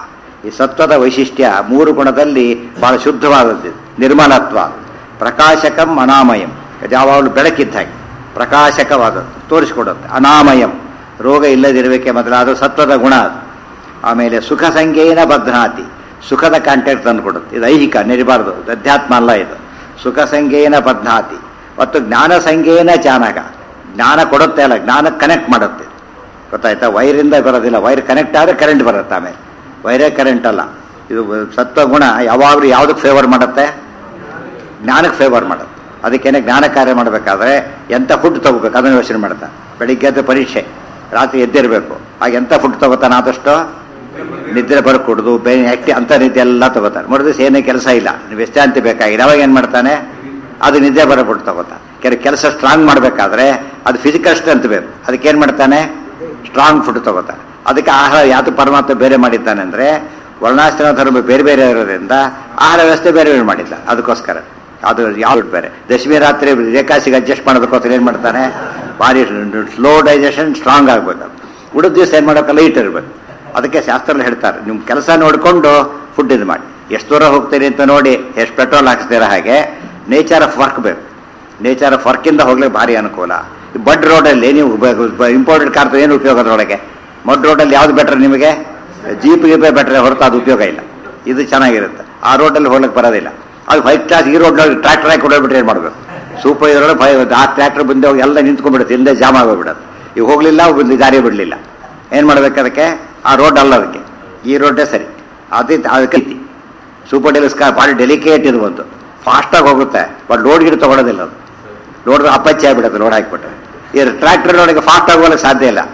Speaker 1: ಈ ಸತ್ವದ ವೈಶಿಷ್ಟ್ಯ ಮೂರು ಗುಣದಲ್ಲಿ ಬಹಳ ಶುದ್ಧವಾದದ್ದು ನಿರ್ಮಲತ್ವ ಪ್ರಕಾಶಕಂ ಅನಾಮಯಂ ಅದು ಯಾವಾಗಲೂ ಬೆಳಕಿದ್ದ ಹಾಗೆ ಪ್ರಕಾಶಕವಾದದ್ದು ತೋರಿಸ್ಕೊಡುತ್ತೆ ಅನಾಮಯಂ ರೋಗ ಇಲ್ಲದಿರಬೇಕೆ ಮೊದಲಾದ ಸತ್ವದ ಗುಣ ಅದು ಆಮೇಲೆ ಸುಖ ಸಂಖ್ಯೆನ ಬಧ್ನಾತಿ ಸುಖದ ಕಾಂಟ್ಯಾಕ್ಟ್ ತಂದು ಕೊಡುತ್ತೆ ಇದು ಐಹಿಕ ನೆರಿಬಾರ್ದು ಇದು ಅಧ್ಯಾತ್ಮ ಅಲ್ಲ ಇದು ಸುಖ ಸಂಖ್ಯೆನ ಬಧ್ನಾತಿ ಮತ್ತು ಜ್ಞಾನ ಸಂಖ್ಯೆನ ಚಾನಕ ಜ್ಞಾನ ಕೊಡುತ್ತೆ ಅಲ್ಲ ಜ್ಞಾನ ಕನೆಕ್ಟ್ ಮಾಡುತ್ತೆ ಗೊತ್ತಾಯ್ತಾ ವೈರಿಂದ ಬರೋದಿಲ್ಲ ವೈರ್ ಕನೆಕ್ಟ್ ಆದರೆ ಕರೆಂಟ್ ಬರುತ್ತೆ ಆಮೇಲೆ ವೈರೇ ಕರೆಂಟ್ ಅಲ್ಲ ಇದು ಸತ್ವ ಗುಣ ಯಾವಾಗಲೂ ಯಾವುದಕ್ಕೆ ಫೇವರ್ ಮಾಡುತ್ತೆ ಜ್ಞಾನಕ್ಕೆ ಫೇವರ್ ಮಾಡುತ್ತೆ ಅದಕ್ಕೇನೆ ಜ್ಞಾನ ಕಾರ್ಯ ಮಾಡಬೇಕಾದ್ರೆ ಎಂಥ ಫುಡ್ ತಗೋಬೇಕು ಅದನ್ನು ಯೋಚನೆ ಮಾಡ್ತಾನೆ ಬೆಳಿಗ್ಗೆ ಎದ್ದು ಪರೀಕ್ಷೆ ರಾತ್ರಿ ಎದ್ದಿರಬೇಕು ಆಗ ಎಂಥ ಫುಡ್ ತಗೋತಾನೆ ಆದಷ್ಟು ನಿದ್ರೆ ಬರ್ಕೊಡ್ದು ಬೇರೆ ಆಕ್ಟಿ ಅಂಥ ನಿದ್ದೆ ಎಲ್ಲ ತಗೋತಾನೆ ಮೂರು ದಿವಸ ಏನೇ ಕೆಲಸ ಇಲ್ಲ ವಿಶ್ರಾಂತಿ ಬೇಕಾಗಿದೆ ಅವಾಗ ಏನು ಮಾಡ್ತಾನೆ ಅದು ನಿದ್ದೆ ಬರಬಿಟ್ಟು ತಗೋತಾನೆ ಕೆಲ ಕೆಲಸ ಸ್ಟ್ರಾಂಗ್ ಮಾಡಬೇಕಾದ್ರೆ ಅದು ಫಿಸಿಕಲ್ ಸ್ಟ್ರೆಂತ್ ಬೇಕು ಅದಕ್ಕೆ ಏನು ಮಾಡ್ತಾನೆ ಸ್ಟ್ರಾಂಗ್ ಫುಡ್ ತಗೋತಾನೆ ಅದಕ್ಕೆ ಆಹಾರ ಯಾವುದು ಪರಮಾತ್ಮ ಬೇರೆ ಮಾಡಿದ್ದಾನೆ ಅಂದರೆ ವರ್ಣಾಶ್ರಮ ಧರ್ಮ ಬೇರೆ ಬೇರೆ ಇರೋದ್ರಿಂದ ಆಹಾರ ವ್ಯವಸ್ಥೆ ಬೇರೆ ಬೇರೆ ಮಾಡಿದ್ದ ಅದಕ್ಕೋಸ್ಕರ ಅದು ಯಾವ್ದು ಬೇರೆ ದಶಮಿ ರಾತ್ರಿ ರೇಖಾಸಿಗೆ ಅಡ್ಜಸ್ಟ್ ಮಾಡೋದಕ್ಕೋಸ್ಕರ ಏನು ಮಾಡ್ತಾನೆ ಭಾರಿ ಸ್ಲೋ ಡೈಜೆಷನ್ ಸ್ಟ್ರಾಂಗ್ ಆಗಬೇಕು ಉಳಿದ ದಿವಸ ಏನು ಮಾಡೋಕೆ ಲೈಟ್ ಇರಬೇಕು ಅದಕ್ಕೆ ಶಾಸ್ತ್ರದಲ್ಲಿ ಹೇಳ್ತಾರೆ ನಿಮ್ಮ ಕೆಲಸ ನೋಡಿಕೊಂಡು ಫುಡ್ ಇದು ಮಾಡಿ ಎಷ್ಟು ದೂರ ಹೋಗ್ತೀರಿ ಅಂತ ನೋಡಿ ಎಷ್ಟು ಪೆಟ್ರೋಲ್ ಹಾಕ್ಸ್ತೀರ ಹಾಗೆ ನೇಚರ್ ಆಫ್ ವರ್ಕ್ ಬೇಕು ನೇಚರ್ ಆಫ್ ವರ್ಕಿಂದ ಹೋಗ್ಲಿಕ್ಕೆ ಭಾರಿ ಅನುಕೂಲ ಈ ಬಡ್ ರೋಡಲ್ಲಿ ನೀವು ಇಂಪೋರ್ಟೆಡ್ ಕಾರ್ ಏನು ಉಪಯೋಗ ಅದರೊಳಗೆ ಮಡ್ ರೋಡಲ್ಲಿ ಯಾವ್ದು ಬೆಟ್ರ್ ನಿಮಗೆ ಜೀಪ್ ಗೀಪೇ ಬೆಟ್ರೆ ಹೊರತು ಅದು ಉಪಯೋಗ ಇಲ್ಲ ಇದು ಚೆನ್ನಾಗಿರುತ್ತೆ ಆ ರೋಡಲ್ಲಿ ಹೋಗ್ಲಿಕ್ಕೆ ಬರೋದಿಲ್ಲ ಅದು ಫೈವ್ ಕ್ಲಾಸ್ ಈ ರೋಡ್ನಲ್ಲಿ ಟ್ರ್ಯಾಕ್ಟರ್ ಹಾಕಿ ಕೊಡೋಗ್ಬಿಟ್ರೆ ಏನು ಮಾಡಬೇಕು ಸೂಪರ್ ಇದ್ರೊಳಗೆ ಫೈ ಆ ಟ್ರ್ಯಾಕ್ಟರ್ ಬಂದು ಹೋಗಿ ಎಲ್ಲ ನಿಂತ್ಕೊಂಡ್ಬಿಡುತ್ತೆ ಹಿಂದೆ ಜಾಮ್ ಆಗೋಗ್ಬಿಡುತ್ತೆ ಈಗ ಹೋಗಲಿಲ್ಲ ಬಂದು ದಾರಿ ಬಿಡಲಿಲ್ಲ ಏನು ಮಾಡ್ಬೇಕು ಅದಕ್ಕೆ ಆ ರೋಡ್ ಅಲ್ಲ ಅದಕ್ಕೆ ಈ ರೋಡೇ ಸರಿ ಅದೇ ಅದಕ್ಕೆ ಐತಿ ಸೂಪರ್ ಡೆಲಿಸ್ ಕಾರ್ ಭಾಳ ಡೆಲಿಕೇಟ್ ಇದು ಬಂತು ಫಾಸ್ಟಾಗಿ ಹೋಗುತ್ತೆ ಬಟ್ ಲೋಡ್ ಗಿಡ ತೊಗೊಳೋದಿಲ್ಲ ಅದು ಲೋಡ್ ಅಪ್ಪಚ್ಚಿ ಆಗಿಬಿಡುತ್ತೆ ಲೋಡ್ ಹಾಕಿಬಿಟ್ರೆ ಈ ಟ್ರ್ಯಾಕ್ಟರ್ ಒಳಗೆ ಫಾಸ್ಟ್ ಆಗೋಕ್ಕೆ ಸಾಧ್ಯ ಇಲ್ಲ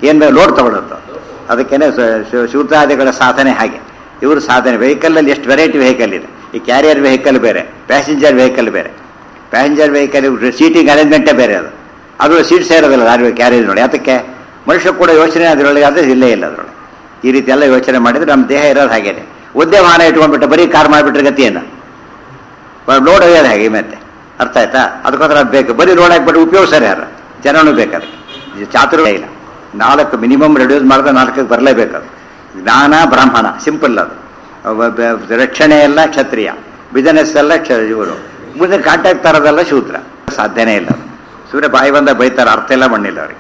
Speaker 1: ಏನು ಬೇಕು ಲೋಡ್ ತಗೊಳುತ್ತೆ ಅದಕ್ಕೇನೆ ಶೂದ್ರಾದಿಗಳ ಸಾಧನೆ ಹಾಗೆ ಇವರು ಸಾಧನೆ ವೆಹಿಕಲಲ್ಲಿ ಎಷ್ಟು ವೆರೈಟಿ ವೆಹಿಕಲ್ ಇದೆ ಈ ಕ್ಯಾರಿಯರ್ ವೆಹಿಕಲ್ ಬೇರೆ ಪ್ಯಾಸೆಂಜರ್ ವೆಹಿಕಲ್ ಬೇರೆ ಪ್ಯಾಸೆಂಜರ್ ವೆಹಿಕಲ್ ಸೀಟಿಂಗ್ ಅರೇಂಜ್ಮೆಂಟೇ ಬೇರೆ ಅದು ಅದು ಸೀಟ್ ಸೇರೋದಿಲ್ಲ ಲಾರಿ ಕ್ಯಾರಿಯರ್ ನೋಡಿ ಅದಕ್ಕೆ ಮನುಷ್ಯ ಕೂಡ ಯೋಚನೆ ಅದರೊಳಗೆ ಆದರೆ ಇಲ್ಲೇ ಇಲ್ಲ ಅದರೊಳಗೆ ಈ ರೀತಿ ಎಲ್ಲ ಯೋಚನೆ ಮಾಡಿದ್ರೆ ನಮ್ಮ ದೇಹ ಇರೋದು ಹಾಗೇನೆ ಒಂದೇ ವಾಹನ ಇಟ್ಕೊಂಡ್ಬಿಟ್ಟು ಬರೀ ಕಾರ್ ಮಾಡಿಬಿಟ್ರೆ ಗತಿಯನ್ನು ಲೋಡ್ ಒಯ್ಯೋದು ಹೇಗೆ ಮತ್ತೆ ಅರ್ಥ ಆಯ್ತಾ ಅದಕ್ಕೋಸ್ಕರ ಅದು ಬೇಕು ಬರೀ ಲೋಡ್ ಹಾಕ್ಬಿಟ್ಟು ಉಪಯೋಗಿಸ್ತಾರೆ ಯಾರು ಜನನೂ ಬೇಕು ಅದಕ್ಕೆ ಇದು ಚಾತುರ್ಯ ಇಲ್ಲ ನಾಲ್ಕು ಮಿನಿಮಮ್ ರೆಡ್ಯೂಸ್ ಮಾಡಿದ್ರೆ ನಾಲ್ಕಕ್ಕೆ ಬರಲೇಬೇಕು ಅದು ಜ್ಞಾನ ಬ್ರಾಹ್ಮಣ ಸಿಂಪಲ್ ಅದು ಅವ ಬ- ರಕ್ಷಣೆ ಎಲ್ಲ ಕ್ಷತ್ರಿಯ ಬಿಸಿನೆಸ್ ಎಲ್ಲ ಕ್ಷ ಇವರು ಮುಂದೆ ಕಾಂಟ್ಯಾಕ್ಟ್ ತರೋದೆಲ್ಲ ಶೂದ್ರ ಸಾಧ್ಯನೇ ಇಲ್ಲ ಅದು ಸೂರ್ಯ ಬಾಯಿ ಬಂದ ಬೈತಾರೆ ಅರ್ಥ ಎಲ್ಲ ಮಣ್ಣಿಲ್ಲ ಅವರಿಗೆ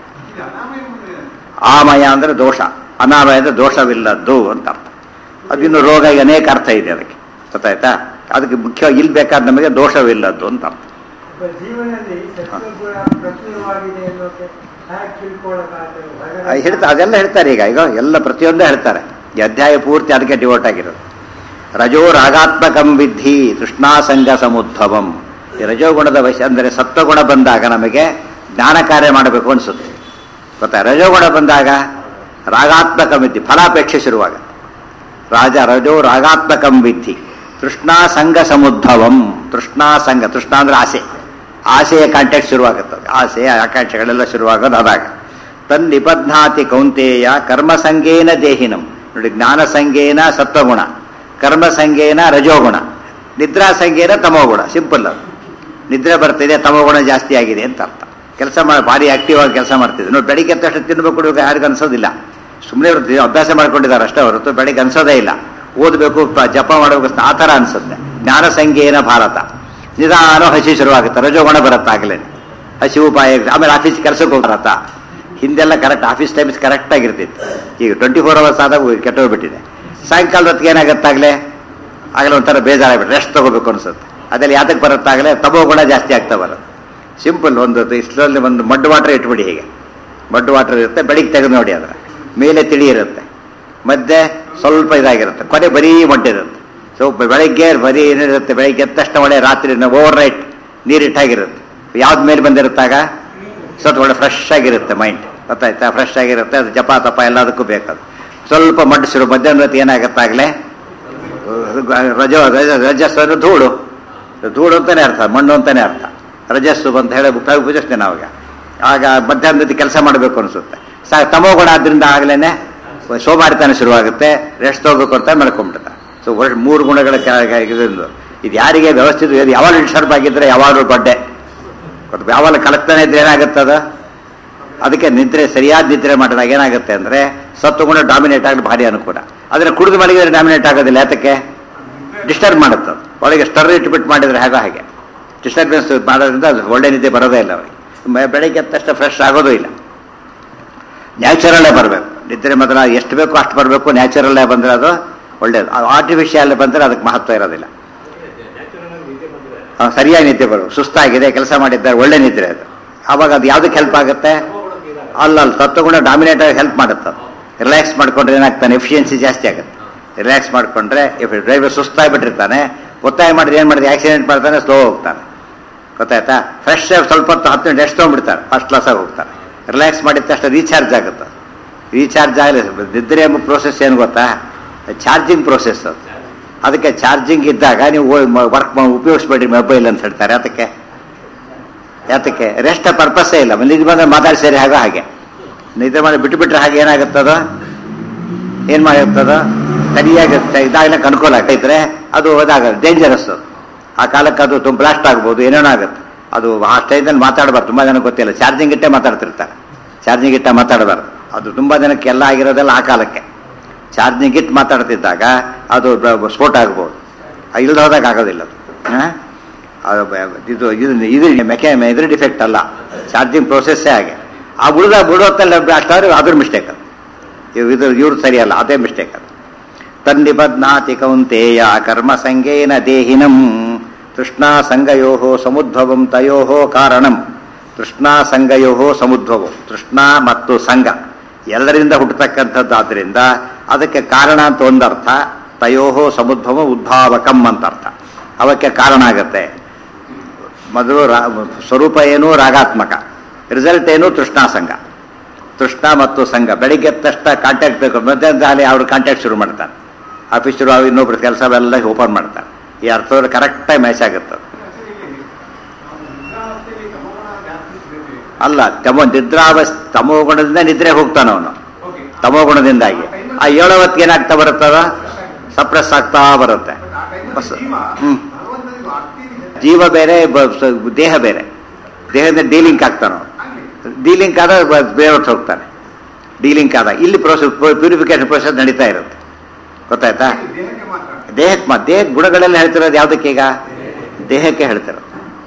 Speaker 1: ಆಮಯ ಅಂದ್ರೆ ದೋಷ ಅನಾಮಯ ಅಂದ್ರೆ ದೋಷವಿಲ್ಲದ್ದು ಅಂತ ಅರ್ಥ ಅದಿನ್ನು ರೋಗ ಈಗ ಅನೇಕ ಅರ್ಥ ಇದೆ ಅದಕ್ಕೆ ಗೊತ್ತಾಯ್ತಾ ಅದಕ್ಕೆ ಮುಖ್ಯವಾಗಿ ಇಲ್ಲಿ ಬೇಕಾದ ನಮಗೆ ದೋಷವಿಲ್ಲದ್ದು ಅಂತ ಅರ್ಥ
Speaker 2: ಒಬ್ಬ ಜೀವನದಲ್ಲಿ ಸತ್ವಗುಣ ಪ್ರಚುರವಾಗಿದೆ ಅನ್ನೋಕೆ ಹ್ಯಾಕ್ ತಿಳ್ಕೊಳ್ಳೋಕ್ಕಾಗ್ತದೆ
Speaker 1: ಆ,
Speaker 2: ಹೊರಗಡೆ
Speaker 1: ಹೇಳ್ತಾ ಅದೆಲ್ಲ ಹೇಳ್ತಾರೆ ಈಗ ಈಗ ಎಲ್ಲ ಪ್ರತಿಯೊಂದೇ ಹೇಳ್ತಾರೆ ಈ ಅಧ್ಯಾಯ ಪೂರ್ತಿ ಅದಕ್ಕೆ ಡಿವೋಟ್ ಆಗಿರೋದು ರಜೋ ರಾಗಾತ್ಮಕಂ ವಿಧಿ ತೃಷ್ಣಾಸಂಗ ಸಮುದ್ಭವಂ ಈ ರಜೋಗುಣದ ವಶ ಅಂದರೆ ಸತ್ವಗುಣ ಬಂದಾಗ ನಮಗೆ ಜ್ಞಾನ ಕಾರ್ಯ ಮಾಡಬೇಕು ಅನಿಸುತ್ತೆ ಗೊತ್ತಾ ರಜೋಗುಣ ಬಂದಾಗ ರಾಗಾತ್ಮಕ ವಿಧಿ ಫಲಾಪೇಕ್ಷೆ ಶುರುವಾಗುತ್ತೆ ರಾಜ ರಜೋ ರಾಗಾತ್ಮಕಂ ವಿಧಿ ತೃಷ್ಣಾ ಸಂಘ ಸಮುದ್ಭವಂ ತೃಷ್ಣಾ ಸಂಘ ತೃಷ್ಣ ಅಂದ್ರೆ ಆಸೆ ಆಸೆಯ ಕಾಂಟ್ಯಾಕ್ಟ್ ಶುರುವಾಗುತ್ತದೆ ಆಸೆ ಆಕಾಂಕ್ಷೆಗಳೆಲ್ಲ ಶುರುವಾಗೋದು ಅದಾಗ ತನ್ ನಿಬಧ್ನಾತಿ ಕೌಂತೇಯ ಕರ್ಮ ಸಂಗೇನ ದೇಹಿನಂ ನೋಡಿ ಜ್ಞಾನ ಸಂಗೇನ ಸತ್ವಗುಣ ಕರ್ಮ ಸಂಗೇನ ರಜೋಗುಣ ನಿದ್ರಾ ಸಂಗೇನ ತಮೋಗುಣ ಸಿಂಪಲ್ ಅದು ನಿದ್ರೆ ಬರ್ತಿದೆ ತಮೋಗುಣ ಜಾಸ್ತಿ ಆಗಿದೆ ಅಂತ ಅರ್ಥ ಕೆಲಸ ಮಾಡಿ ಭಾರಿ ಆಕ್ಟಿವ್ ಆಗಿ ಕೆಲಸ ಮಾಡ್ತಿದ್ದೆ ನೋಡಿ ಬೆಳಿಗ್ಗೆ ಎದ್ದ ತಕ್ಷಣ ತಿನ್ಬೇಕು ಕುಡಿಬೇಕು ಯಾರಿಗೂ ಅನ್ಸೋದಿಲ್ಲ ಸುಮ್ಮನೆ ಅಭ್ಯಾಸ ಮಾಡ್ಕೊಂಡಿದ್ದಾರೆ ಅಷ್ಟೇ ಹೊರತು ಬೆಳಿಗ್ಗೆ ಅನ್ಸೋದೇ ಇಲ್ಲ ಓದಬೇಕು ಪ- ಜಪ ಮಾಡಬೇಕು ಅಂತ ಆ ಥರ ಅನ್ಸುತ್ತೆ ಜ್ಞಾನ ಸಂಖ್ಯೆನ ಭಾರತ ನಿಧಾನ ಹಸಿ ಶುರುವಾಗುತ್ತೆ ರಜೋಗುಣ ಬರುತ್ತೆ ಆಗಲೇ ಹಸಿವು ಬಾಯ ಆಮೇಲೆ ಆಫೀಸ್ ಕೆಲಸಕ್ಕೆ ಹೋಗ್ತಾರತ್ತ ಹಿಂದೆಲ್ಲ ಕರೆಕ್ಟ್ ಆಫೀಸ್ ಟೈಮ್ಸ್ ಕರೆಕ್ಟ್ ಆಗಿರ್ತಿತ್ತು ಈಗ ಟ್ವೆಂಟಿ ಫೋರ್ ಅವರ್ಸ್ ಆದಾಗ ಕೆಟ್ಟೋಗ್ಬಿಟ್ಟಿದೆ ಸಾಯಂಕಾಲದ ಹೊತ್ತಿಗೆ ಏನಾಗುತ್ತಾಗಲೇ ಆಗಲೇ ಒಂಥರ ಬೇಜಾರಾಗ್ಬಿಟ್ಟು ರೆಸ್ಟ್ ತಗೋಬೇಕು ಅನ್ಸುತ್ತೆ ಅದರಲ್ಲಿ ಯಾತಕ್ಕೆ ಬರುತ್ತಾಗಲೇ ತಮೋ ಗುಣ ಜಾಸ್ತಿ ಆಗ್ತಾ ಬರುತ್ತೆ ಸಿಂಪಲ್ ಒಂದು ಇಷ್ಟರಲ್ಲಿ ಒಂದು ಮಡ್ ವಾಟರ್ ಇಟ್ಬಿಡಿ ಹೀಗೆ ಮಡ್ ವಾಟರ್ ಇರುತ್ತೆ ಬೆಳಿಗ್ಗೆ ತೆಗೆದು ನೋಡಿ ಅದರ ಮೇಲೆ ತಿಳಿ ಇರುತ್ತೆ ಮಧ್ಯೆ ಸ್ವಲ್ಪ ಇದಾಗಿರುತ್ತೆ ಕೊನೆ ಬರೀ ಮೊಡ್ಡಿರುತ್ತೆ ಸೊ ಬೆಳಗ್ಗೆ ಬರೀ ಏನಿರುತ್ತೆ ಬೆಳಿಗ್ಗೆ ಎದ್ದ ತಕ್ಷಣ ಒಳ್ಳೆ ರಾತ್ರಿ ಓವರ್ ನೈಟ್ ನೀರಿಟ್ಟಾಗಿರುತ್ತೆ ಯಾವ್ದು ಮೇಲೆ ಬಂದಿರುತ್ತಾಗ ಸ್ವಲ್ಪ ಒಳ್ಳೆ ಫ್ರೆಶ್ ಆಗಿರುತ್ತೆ ಮೈಂಡ್ ಗೊತ್ತಾಯ್ತಾ ಫ್ರೆಶ್ ಆಗಿರುತ್ತೆ ಅದು ಜಪ ತಪ ಎಲ್ಲದಕ್ಕೂ ಬೇಕದು ಸ್ವಲ್ಪ ಮಡ್ಡು ಶುರು ಮಧ್ಯಾಹ್ನ ಹೊತ್ತು ಏನಾಗುತ್ತಾಗಲೇ ರಜ ರಜ ರಜಸ್ಸು ಅಂದ್ರೆ ಧೂಳು ಧೂಳು ಅಂತಾನೆ ಅರ್ಥ ಮಣ್ಣು ಅಂತಾನೆ ಅರ್ಥ ರಜಸ್ಸು ಅಂತ ಹೇಳಿ ಉಪಯೋಗ ಪೂಜಿಸ್ತೇನೆ ನಾವಾಗ ಆಗ ಮಧ್ಯಾಹ್ನದ ಕೆಲಸ ಮಾಡಬೇಕು ಅನಿಸುತ್ತೆ ಸಾ ತಮೋಗುಣ ಆದ್ರಿಂದ ಆಗ್ಲೇನೆ ಸೋಮಾರಿತನ ಶುರುವಾಗುತ್ತೆ ರೆಸ್ಟ್ ತಗೋಬೇಕು ಅಂತ ಮಾಡ್ಕೊಂಡ್ಬಿಡ್ತಾರೆ ಸೊ ವರ್ಷ ಮೂರು ಗುಣಗಳ ಕೆ- ಕೆ- ಇದೊಂದು ಇದು ಯಾರಿಗೆ ವ್ಯವಸ್ಥಿತ ಇದು ಯಾವಾಗ ಡಿಸ್ಟರ್ಬ್ ಆಗಿದ್ರೆ ಯಾವಾಗಲೂ ಬಡ್ಡೆ ಗೊತ್ತು ಯಾವಾಗ ಕಲಕ್ತಾನೆ ಇದ್ರೆ ಏನಾಗುತ್ತದ ಅದಕ್ಕೆ ನಿದ್ರೆ ಸರಿಯಾದ ನಿದ್ರೆ ಮಾಡಿದಾಗ ಏನಾಗುತ್ತೆ ಅಂದ್ರೆ ಸತ್ವಗುಣ ಡಾಮಿನೇಟ್ ಆಗಲಿ ಭಾರಿ ಅನುಕೂಲ ಅದನ್ನ ಕುಡಿದು ಮಲಗಿದ್ರೆ ಡಾಮಿನೇಟ್ ಆಗೋದಿಲ್ಲ ಯಾತಕ್ಕೆ ಡಿಸ್ಟರ್ಬ್ ಮಾಡುತ್ತೆ ಅದು. ಒಳಗೆ ಸ್ಟರ್ ಇಟ್ಬಿಟ್ಟು ಮಾಡಿದ್ರೆ ಹಾಗೋ ಹಾಗೆ ಡಿಸ್ಟರ್ಬೆನ್ಸ್ ಮಾಡೋದ್ರಿಂದ ಅದು ಒಳ್ಳೆ ನಿದ್ದೆ ಬರೋದೇ ಇಲ್ಲ ಅವರಿಗೆ ಮ- ಬೆಳಗ್ಗೆ ಎದ್ದ ತಕ್ಷಣ ಫ್ರೆಶ್ ಆಗೋದು ಇಲ್ಲ ನ್ಯಾಚುರಲ್ಲೇ ಬರಬೇಕು ನಿದ್ರೆ ಮೊದಲ ಎಷ್ಟು ಬೇಕೋ ಅಷ್ಟು ಬರಬೇಕು ನ್ಯಾಚುರಲ್ಲೇ ಬಂದರೆ ಅದು ಒಳ್ಳೇದು ಆರ್ಟಿಫಿಷಿಯಲ್ ಬಂದರೆ ಅದಕ್ಕೆ ಮಹತ್ವ ಇರೋದಿಲ್ಲ ಆ, ಸರಿಯಾಗಿ ನಿದ್ದೆ ಬರಬೇಕು ಸುಸ್ತಾಗಿದೆ ಕೆಲಸ ಮಾಡಿದ್ದಾರೆ ಒಳ್ಳೆ ನಿದ್ರೆ ಅದು ಆವಾಗ ಅದು ಯಾವುದಕ್ಕೆ ಹೆಲ್ಪ್ ಆಗುತ್ತೆ ಅಲ್ಲ ಅಲ್ಲ ತತ್ವಗುಣ ಡಾಮಿನೇಟ್ ಆಗಿ ಹೆಲ್ಪ್ ಮಾಡುತ್ತೆ ಅದು ರಿಲ್ಯಾಕ್ಸ್ ಮಾಡ್ಕೊಂಡ್ರೆ ಏನಾಗ್ತಾನೆ ಎಫಿಷಿಯನ್ಸಿ ಜಾಸ್ತಿ ಆಗುತ್ತೆ ರಿಲ್ಯಾಕ್ಸ್ ಮಾಡ್ಕೊಂಡ್ರೆ ಇಫ್ ಡ್ರೈವರ್ ಸುಸ್ತಾಗ್ಬಿಟ್ಟಿರ್ತಾನೆ ಒತ್ತಾಯ ಮಾಡಿದ್ರೆ ಏನು ಮಾಡಿದ್ರೆ ಆಕ್ಸಿಡೆಂಟ್ ಮಾಡ್ತಾನೆ ಸ್ಲೋ ಹೋಗ್ತಾನೆ ಗೊತ್ತಾಯ್ತಾ ಫ್ರೆಶ್ ಸ್ವಲ್ಪ ಹೊತ್ತು ಹತ್ತು ಮಿನಿಟ್ ಎಷ್ಟು ತೊಗೊಂಡ್ಬಿಡ್ತಾರೆ ಫಸ್ಟ್ ಕ್ಲಾಸಾಗಿ ಹೋಗ್ತಾರೆ ರಿಲ್ಯಾಕ್ಸ್ ಮಾಡಿದ ತಕ್ಷಣ ರೀಚಾರ್ಜ್ ಆಗುತ್ತೆ ರೀಚಾರ್ಜ್ ಆಗಲಿ ನಿದ್ರೆ ಎಂಬ ಪ್ರೋಸೆಸ್ ಏನು ಗೊತ್ತಾ ಚಾರ್ಜಿಂಗ್ ಪ್ರೋಸೆಸ್ ಅದು ಅದಕ್ಕೆ ಚಾರ್ಜಿಂಗ್ ಇದ್ದಾಗ ನೀವು ವರ್ಕ್ ಉಪಯೋಗಿಸ್ಬೇಡಿ ಮೊಬೈಲ್ ಅಂತ ಹೇಳ್ತಾರೆ ಅದಕ್ಕೆ ಯಾತಕ್ಕೆ ರೆಸ್ಟ್ ಪರ್ಪಸ್ಸೇ ಇಲ್ಲ ನಿದ್ದೆ ಬಂದ್ರೆ ಮಾತಾಡಿ ಸೇರಿ ಹಾಗೋ ಹಾಗೆ ನಿದ್ದೆ ಮಾಡಿ ಬಿಟ್ಟು ಬಿಟ್ರೆ ಹಾಗೆ ಏನಾಗುತ್ತದ ಏನು ಮಾಡಿರ್ತದ ಸರಿಯಾಗಿ ಇದಾಗಲಿಕ್ಕೆ ಅನುಕೂಲ ಆಗ್ತೈತ್ರೆ ಅದು ಇದಾಗ ಡೇಂಜರಸ್ ಆ ಕಾಲಕ್ಕೆ ಅದು ತುಂಬ ಬ್ಲಾಸ್ಟ್ ಆಗ್ಬೋದು ಏನೇನೋ ಆಗುತ್ತೆ ಅದು ಆ ಸ್ಟೈದಲ್ಲಿ ಮಾತಾಡಬಾರ್ದು ತುಂಬ ಜನ ಗೊತ್ತಿಲ್ಲ ಚಾರ್ಜಿಂಗ್ ಇಟ್ಟೆ ಮಾತಾಡ್ತಿರ್ತಾರೆ ಚಾರ್ಜಿಂಗ್ ಇಟ್ಟೆ ಮಾತಾಡಬಾರ್ದು ಅದು ತುಂಬ ಜನಕ್ಕೆ ಎಲ್ಲ ಆಗಿರೋದೆಲ್ಲ ಆ ಕಾಲಕ್ಕೆ ಚಾರ್ಜಿಂಗ್ ಇಟ್ಟು ಮಾತಾಡ್ತಿದ್ದಾಗ ಅದು ಬ- ಸ್ಫೋಟ ಆಗ್ಬೋದು ಇಲ್ದ ಹೋದಾಗ ಆಗೋದಿಲ್ಲ ಅದು ಆ? ಅದು ಬ- ಇದು ಇದು ಇದು ಮೆಕೆ ಇದ್ರ ಡಿಫೆಕ್ಟ್ ಅಲ್ಲ ಚಾರ್ಜಿಂಗ್ ಪ್ರೋಸೆಸ್ಸೇ ಹಾಗೆ ಆ ಬಿಡುದ ಬಿಡೋತ್ತಲ್ಲ ಅಷ್ಟಾದ್ರೆ ಅದ್ರ ಮಿಸ್ಟೇಕ್ ಅದು ಇವ್- ಇದು ಇವ್ರು ಸರಿಯಲ್ಲ ಅದೇ ಮಿಸ್ಟೇಕ್ ಅದು ತನ್ನಿಬಧ್ನಾತಿ ಕೌಂತೇಯ ಕರ್ಮ ಸಂಗೇನ ದೇಹಿನಂ ತೃಷ್ಣಾ ಸಂಗಯೋ ಸಮುದ್ಭವಂ ತಯೋ ಕಾರಣಂ ತೃಷ್ಣಾ ಸಂಗಯೋ ಸಮುದ್ಭವಂ ತೃಷ್ಣಾ ಮತ್ತು ಸಂಘ ಎಲ್ಲರಿಂದ ಹುಟ್ಟತಕ್ಕಂಥದ್ದಾದ್ರಿಂದ ಅದಕ್ಕೆ ಕಾರಣ ಅಂತ ಒಂದರ್ಥ ತಯೋ ಸಮುದ್ಭವ ಉದ್ಭಾವಕಂ ಅಂತ ಅರ್ಥ ಅವಕ್ಕೆ ಕಾರಣ ಆಗತ್ತೆ ಮೊದಲು ರಾ ಸ್ವರೂಪ ಏನು ರಾಗಾತ್ಮಕ ರಿಸಲ್ಟ್ ಏನು ತೃಷ್ಣಾಸಂಗ ತೃಷ್ಣ ಮತ್ತು ಸಂಘ ಬೆಳಿಗ್ಗೆ ಎದ್ದ ತಕ್ಷಣ ಕಾಂಟ್ಯಾಕ್ಟ್ ಬೇಕು ಮಧ್ಯಾಹ್ನದಲ್ಲಿ ಅವ್ರು ಕಾಂಟ್ಯಾಕ್ಟ್ ಶುರು ಮಾಡ್ತಾನೆ ಆಫೀಸ್ ಶುರು ಆಗಿ ಇನ್ನೊಬ್ರು ಕೆಲಸವೆಲ್ಲ ಓಪನ್ ಮಾಡ್ತಾನೆ ಈ ಅರ್ಥದಲ್ಲಿ ಕರೆಕ್ಟಾಗಿ ಮ್ಯಾಚ್ ಆಗುತ್ತೆ ಅದು. ಅಲ್ಲ ತಮೋ ನಿದ್ರಾವಸ್ ತಮೋ ಗುಣದಿಂದ ನಿದ್ರೆ ಹೋಗ್ತಾನ ಅವನು ತಮೋ ಗುಣದಿಂದಾಗಿ ಆ ಏಳೋ ಹೊತ್ತಿಗೆ ಏನಾಗ್ತಾ ಬರುತ್ತದ ಸಪ್ರೆಸ್ ಆಗ್ತಾ ಬರುತ್ತೆ ಬಸ್- ಹ್ಮ್ ಜೀವ ಬೇರೆ ಬ- ಸ- ದೇಹ ಬೇರೆ ದೇಹದ ಡೀಲಿಂಕ್ ಆಗ್ತಾನೆ ಡೀಲಿಂಕ್ ಆದ ಬೇರೆ ಹೊತ್ತು ಹೋಗ್ತಾನೆ ಡೀಲಿಂಕ್ ಆದ ಇಲ್ಲಿ ಪ್ರೋಸೆಸ್ ಪ್ಯೂರಿಫಿಕೇಶನ್ ಪ್ರೋಸೆಸ್ ನಡೀತಾ ಇರುತ್ತೆ ಗೊತ್ತಾಯ್ತಾ
Speaker 3: ದೇಹಕ್ಕೆ ಮಾತ್ರ
Speaker 1: ದೇಹಕ್ಕೆ ಮ ದೇಹ ಗುಣಗಳೆಲ್ಲ ಹೇಳ್ತಿರೋದು ಯಾವುದಕ್ಕೆ ಈಗ ದೇಹಕ್ಕೆ ಹೇಳ್ತಿರೋದು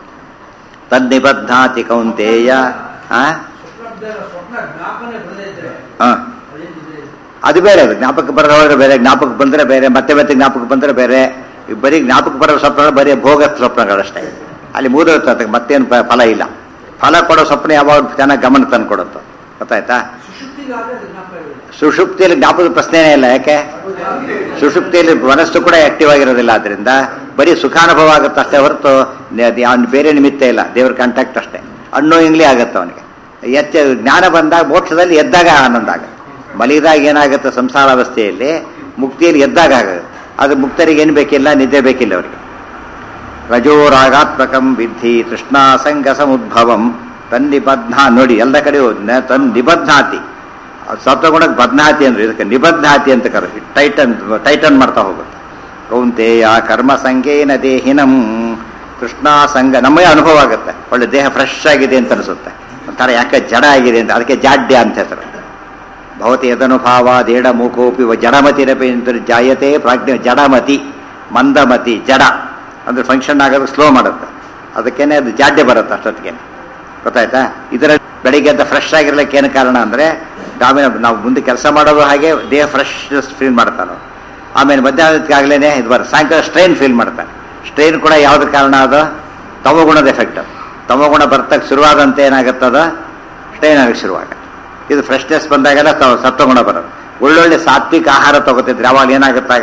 Speaker 1: ತನ್ನಿಬದ್ಧಾತಿ ಕೌಂತೇಯ ಆ?
Speaker 2: ಸ್ವಪ್ನದ ಸ್ವಪ್ನ ಜ್ಞಾಪನೆ ಬರದೇ ಇದ್ರೆ
Speaker 1: ಆ.
Speaker 2: ಅದೇನಿದೆ
Speaker 1: ಅದು ಬೇರೆ ಅದು ಜ್ಞಾಪಕ ಬರೋದ್ರೆ ಬೇರೆ ಜ್ಞಾಪಕ ಬಂದರೆ ಬೇರೆ ಮತ್ತೆ ಮತ್ತೆ ಜ್ಞಾಪಕ ಬಂದರೆ ಬೇರೆ ಈ ಬರೀ ಜ್ಞಾಪಕ ಬರೋ ಸ್ವಪ್ನ ಬರೀ ಭೋಗ ಸ್ವಪ್ನಗಳಷ್ಟೇ ಅಲ್ಲಿ ಮೂದಿರುತ್ತೆ ಅದಕ್ಕೆ ಮತ್ತೇನು ಪ- ಫಲ ಇಲ್ಲ ಫಲ ಕೊಡೋ ಸ್ವಪ್ನ ಯಾವಾಗ ಚೆನ್ನಾಗಿ ಗಮನ ತಂದು ಕೊಡುತ್ತೋ ಗೊತ್ತಾಯ್ತಾ
Speaker 2: ಸುಶುದ್ಧಿಗಾದ್ರೆ ಅದು ಜ್ಞಾಪಕ ಇರೋದಿಲ್ಲ
Speaker 1: ಸುಷುಪ್ತಿಯಲ್ಲಿ ಜ್ಞಾಪಕದ ಪ್ರಶ್ನೆನೇ ಇಲ್ಲ ಯಾಕೆ ಸುಷುಪ್ತಿಯಲ್ಲಿ ಮನಸ್ಸು ಕೂಡ ಆಕ್ಟಿವ್ ಆಗಿರೋದಿಲ್ಲ ಆದ್ರಿಂದ ಬರೀ ಸುಖಾನುಭವ ಆಗುತ್ತೆ ಅಷ್ಟೇ ಹೊರತು ಅವ್ನು ಬೇರೆ ನಿಮಿತ್ತ ಇಲ್ಲ ದೇವ್ರ ಕಾಂಟ್ಯಾಕ್ಟ್ ಅಷ್ಟೇ ಅಣ್ಣೋಯಿಂಗ್ಲಿ ಆಗುತ್ತೆ ಅವನಿಗೆ ಎಚ್ಚ ಜ್ಞಾನ ಬಂದಾಗ ಮೋಕ್ಷದಲ್ಲಿ ಎದ್ದಾಗ ಆನಂದ ಆಗುತ್ತೆ ಮಲಗಿದಾಗ ಏನಾಗುತ್ತೆ ಸಂಸಾರ ಅವಸ್ಥೆಯಲ್ಲಿ ಮುಕ್ತಿಯಲ್ಲಿ ಎದ್ದಾಗ ಆಗುತ್ತೆ ಅದು ಮುಕ್ತರಿಗೆ ಏನು ಬೇಕಿಲ್ಲ ನಿದ್ದೆ ಬೇಕಿಲ್ಲ ಅವರಿಗೆ ರಜೋರಾಗಾತ್ಮಕಂ ವಿದ್ಧಿ ತೃಷ್ಣಾಸಂಗ ಸಮುದ್ಭವಂ ತನ್ನಿಬದ್ಧ ನೋಡಿ ಎಲ್ಲ ಕಡೆ ತನ್ ನಿಬದ್ಧಾತಿ ಸತ್ವಗುಣಕ್ಕೆ ಬದ್ನಾತಿ ಅಂದ್ರೆ ಇದಕ್ಕೆ ನಿಬದ್ಧಾತಿ ಅಂತ ಕರೆ ಟೈಟನ್ ಟೈಟನ್ ಮಾಡ್ತಾ ಹೋಗುತ್ತೆ ಕೌಂತೆಯ ಕರ್ಮ ಸಂಗೇನ ದೇಹಿನಂ ಕೃಷ್ಣಾಸಂಗ ನಮಗೆ ಅನುಭವ ಆಗುತ್ತೆ ಒಳ್ಳೆ ದೇಹ ಫ್ರೆಶ್ ಆಗಿದೆ ಅಂತ ಅನಿಸುತ್ತೆ ಒಂಥರ ಯಾಕೆ ಜಡ ಆಗಿದೆ ಅಂತ ಅದಕ್ಕೆ ಜಾಡ್ಯ ಅಂತ ಹೆಸರು ಭವತಿ ಯದನುಭಾವ ದೇಡ ಮೂಕೋಪಿ ವ ಜಡಮತಿರಪಿ ಅಂತ ಜಾಯತೆ ಪ್ರಾಜ್ಞೆ ಜಡಮತಿ ಮಂದಮತಿ ಜಡ ಅಂದ್ರೆ ಫಂಕ್ಷನ್ ಆಗೋದು ಸ್ಲೋ ಮಾಡುತ್ತೆ ಅದಕ್ಕೇನೆ ಅದು ಜಾಡ್ಯ ಬರುತ್ತೆ ಅಷ್ಟೊತ್ತಿಗೆ ಗೊತ್ತಾಯ್ತಾ ಇದರ ಬೆಳಿಗ್ಗೆ ಎದ್ದ ಫ್ರೆಶ್ ಆಗಿರ್ಲಿಕ್ಕೆ ಏನು ಕಾರಣ ಅಂದರೆ ಆಮೇಲೆ ನಾವು ಮುಂದೆ ಕೆಲಸ ಮಾಡೋದು ಹಾಗೆ ದೇಹ ಫ್ರೆಶ್ ಫೀಲ್ ಮಾಡ್ತಾನೆ ಆಮೇಲೆ ಮಧ್ಯಾಹ್ನಕ್ಕಾಗಲೇ ಇದು ಬರ ಸಾಯಂಕಾಲ ಸ್ಟ್ರೈನ್ ಫೀಲ್ ಮಾಡ್ತಾನೆ ಸ್ಟ್ರೈನ್ ಕೂಡ ಯಾವ್ದು ಕಾರಣ ಅದು ತಮಗುಣದ ಎಫೆಕ್ಟ್ ತಮಗುಣ ಬರ್ತಕ್ಕೆ ಶುರುವಾದಂತೆ ಏನಾಗುತ್ತದ ಸ್ಟ್ರೈನ್ ಆಗಕ್ಕೆ ಶುರುವಾಗುತ್ತೆ ಇದು ಫ್ರೆಶ್ನೆಸ್ ಬಂದಾಗೆಲ್ಲ ತ- ಸತ್ವಗುಣ ಬರೋದು ಒಳ್ಳೊಳ್ಳೆ ಸಾತ್ವಿಕ ಆಹಾರ ತಗೋತಿದ್ರೆ ಅವಾಗ ಏನಾಗುತ್ತಾಗ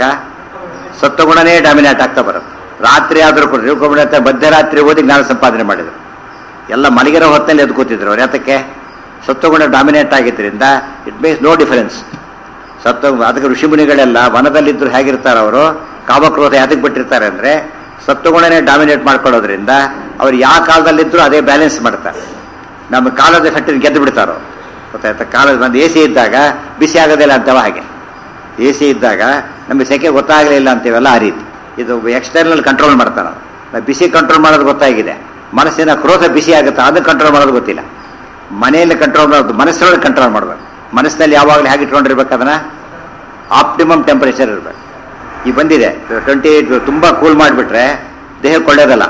Speaker 1: ಸತ್ವಗುಣನೇ ಡಾಮಿನೇಟ್ ಆಗ್ತಾ ಬರುತ್ತೆ ರಾತ್ರಿ ಆದರೂ ಕೂಡ ತಿಳ್ಕೊಂಡ್ಬಿಡುತ್ತೆ ಮಧ್ಯರಾತ್ರಿ ಓದಿ ಜ್ಞಾನ ಸಂಪಾದನೆ ಮಾಡಿದ್ರು ಎಲ್ಲ ಮಲಗಿರೋ ಹೊತ್ತಲ್ಲಿ ಎದ್ದು ಕೂತಿದ್ರು ಅವ್ರು ಯಾತಕ್ಕೆ ಸತ್ವಗುಣ ಡಾಮಿನೇಟ್ ಆಗಿದ್ದರಿಂದ ಇಟ್ ಮೇಕ್ಸ್ ನೋ ಡಿಫರೆನ್ಸ್ ಸತ್ವ ಅದಕ್ಕೆ ಋಷಿಮುನಿಗಳೆಲ್ಲ ವನದಲ್ಲಿದ್ದರು ಹೇಗಿರ್ತಾರೆ ಅವರು ಕಾಮಕ್ರೋಧ ಯಾತಕ್ಕೆ ಬಿಟ್ಟಿರ್ತಾರೆ ಅಂದರೆ ಸತ್ವಗುಣನೇ ಡಾಮಿನೇಟ್ ಮಾಡ್ಕೊಳ್ಳೋದ್ರಿಂದ ಅವ್ರು ಯಾವ ಕಾಲದಲ್ಲಿದ್ದರೂ ಅದೇ ಬ್ಯಾಲೆನ್ಸ್ ಮಾಡ್ತಾರೆ ನಮ್ಮ ಕಾಲದ ಎಫೆಕ್ಟ್ ಗೆದ್ದು ಬಿಡ್ತಾರೋ ಗೊತ್ತಾಯ್ತಾ ಕಾಲದ ಒಂದು ಎ ಸಿ ಇದ್ದಾಗ ಬಿಸಿ ಆಗೋದಿಲ್ಲ ಅಂತವ ಹಾಗೆ ಎ ಸಿ ಇದ್ದಾಗ ನಮಗೆ ಸೆಕೆ ಗೊತ್ತಾಗಲಿಲ್ಲ ಅಂತೀವಲ್ಲ ಆ ರೀತಿ ಇದು ಎಕ್ಸ್ಟರ್ನಲ್ ಕಂಟ್ರೋಲ್ ಮಾಡ್ತಾನೆ ಅವ್ನು. ನಾವು ಬಿಸಿ ಕಂಟ್ರೋಲ್ ಮಾಡೋದು ಗೊತ್ತಾಗಿದೆ ಮನಸ್ಸಿನ ಕ್ರೋಧ ಬಿಸಿ ಆಗುತ್ತೆ ಅದನ್ನು ಕಂಟ್ರೋಲ್ ಮಾಡೋದು ಗೊತ್ತಿಲ್ಲ ಮನೆಯಲ್ಲಿ ಕಂಟ್ರೋಲ್ ಮಾಡೋದು ಮನಸ್ಸಿನೊಳಗೆ ಕಂಟ್ರೋಲ್ ಮಾಡಬೇಕು ಮನಸ್ಸಿನಲ್ಲಿ ಯಾವಾಗಲೂ ಹೇಗೆ ಇಟ್ಕೊಂಡಿರ್ಬೇಕು ಅದನ್ನ ಆಪ್ಟಿಮಮ್ ಟೆಂಪರೇಚರ್ ಇರಬೇಕು ಈ ಬಂದಿದೆ ಟ್ವೆಂಟಿ ಏಟ್ ತುಂಬ ಕೂಲ್ ಮಾಡಿಬಿಟ್ರೆ ದೇಹಕ್ಕೆ ಒಳ್ಳೇದಲ್ಲ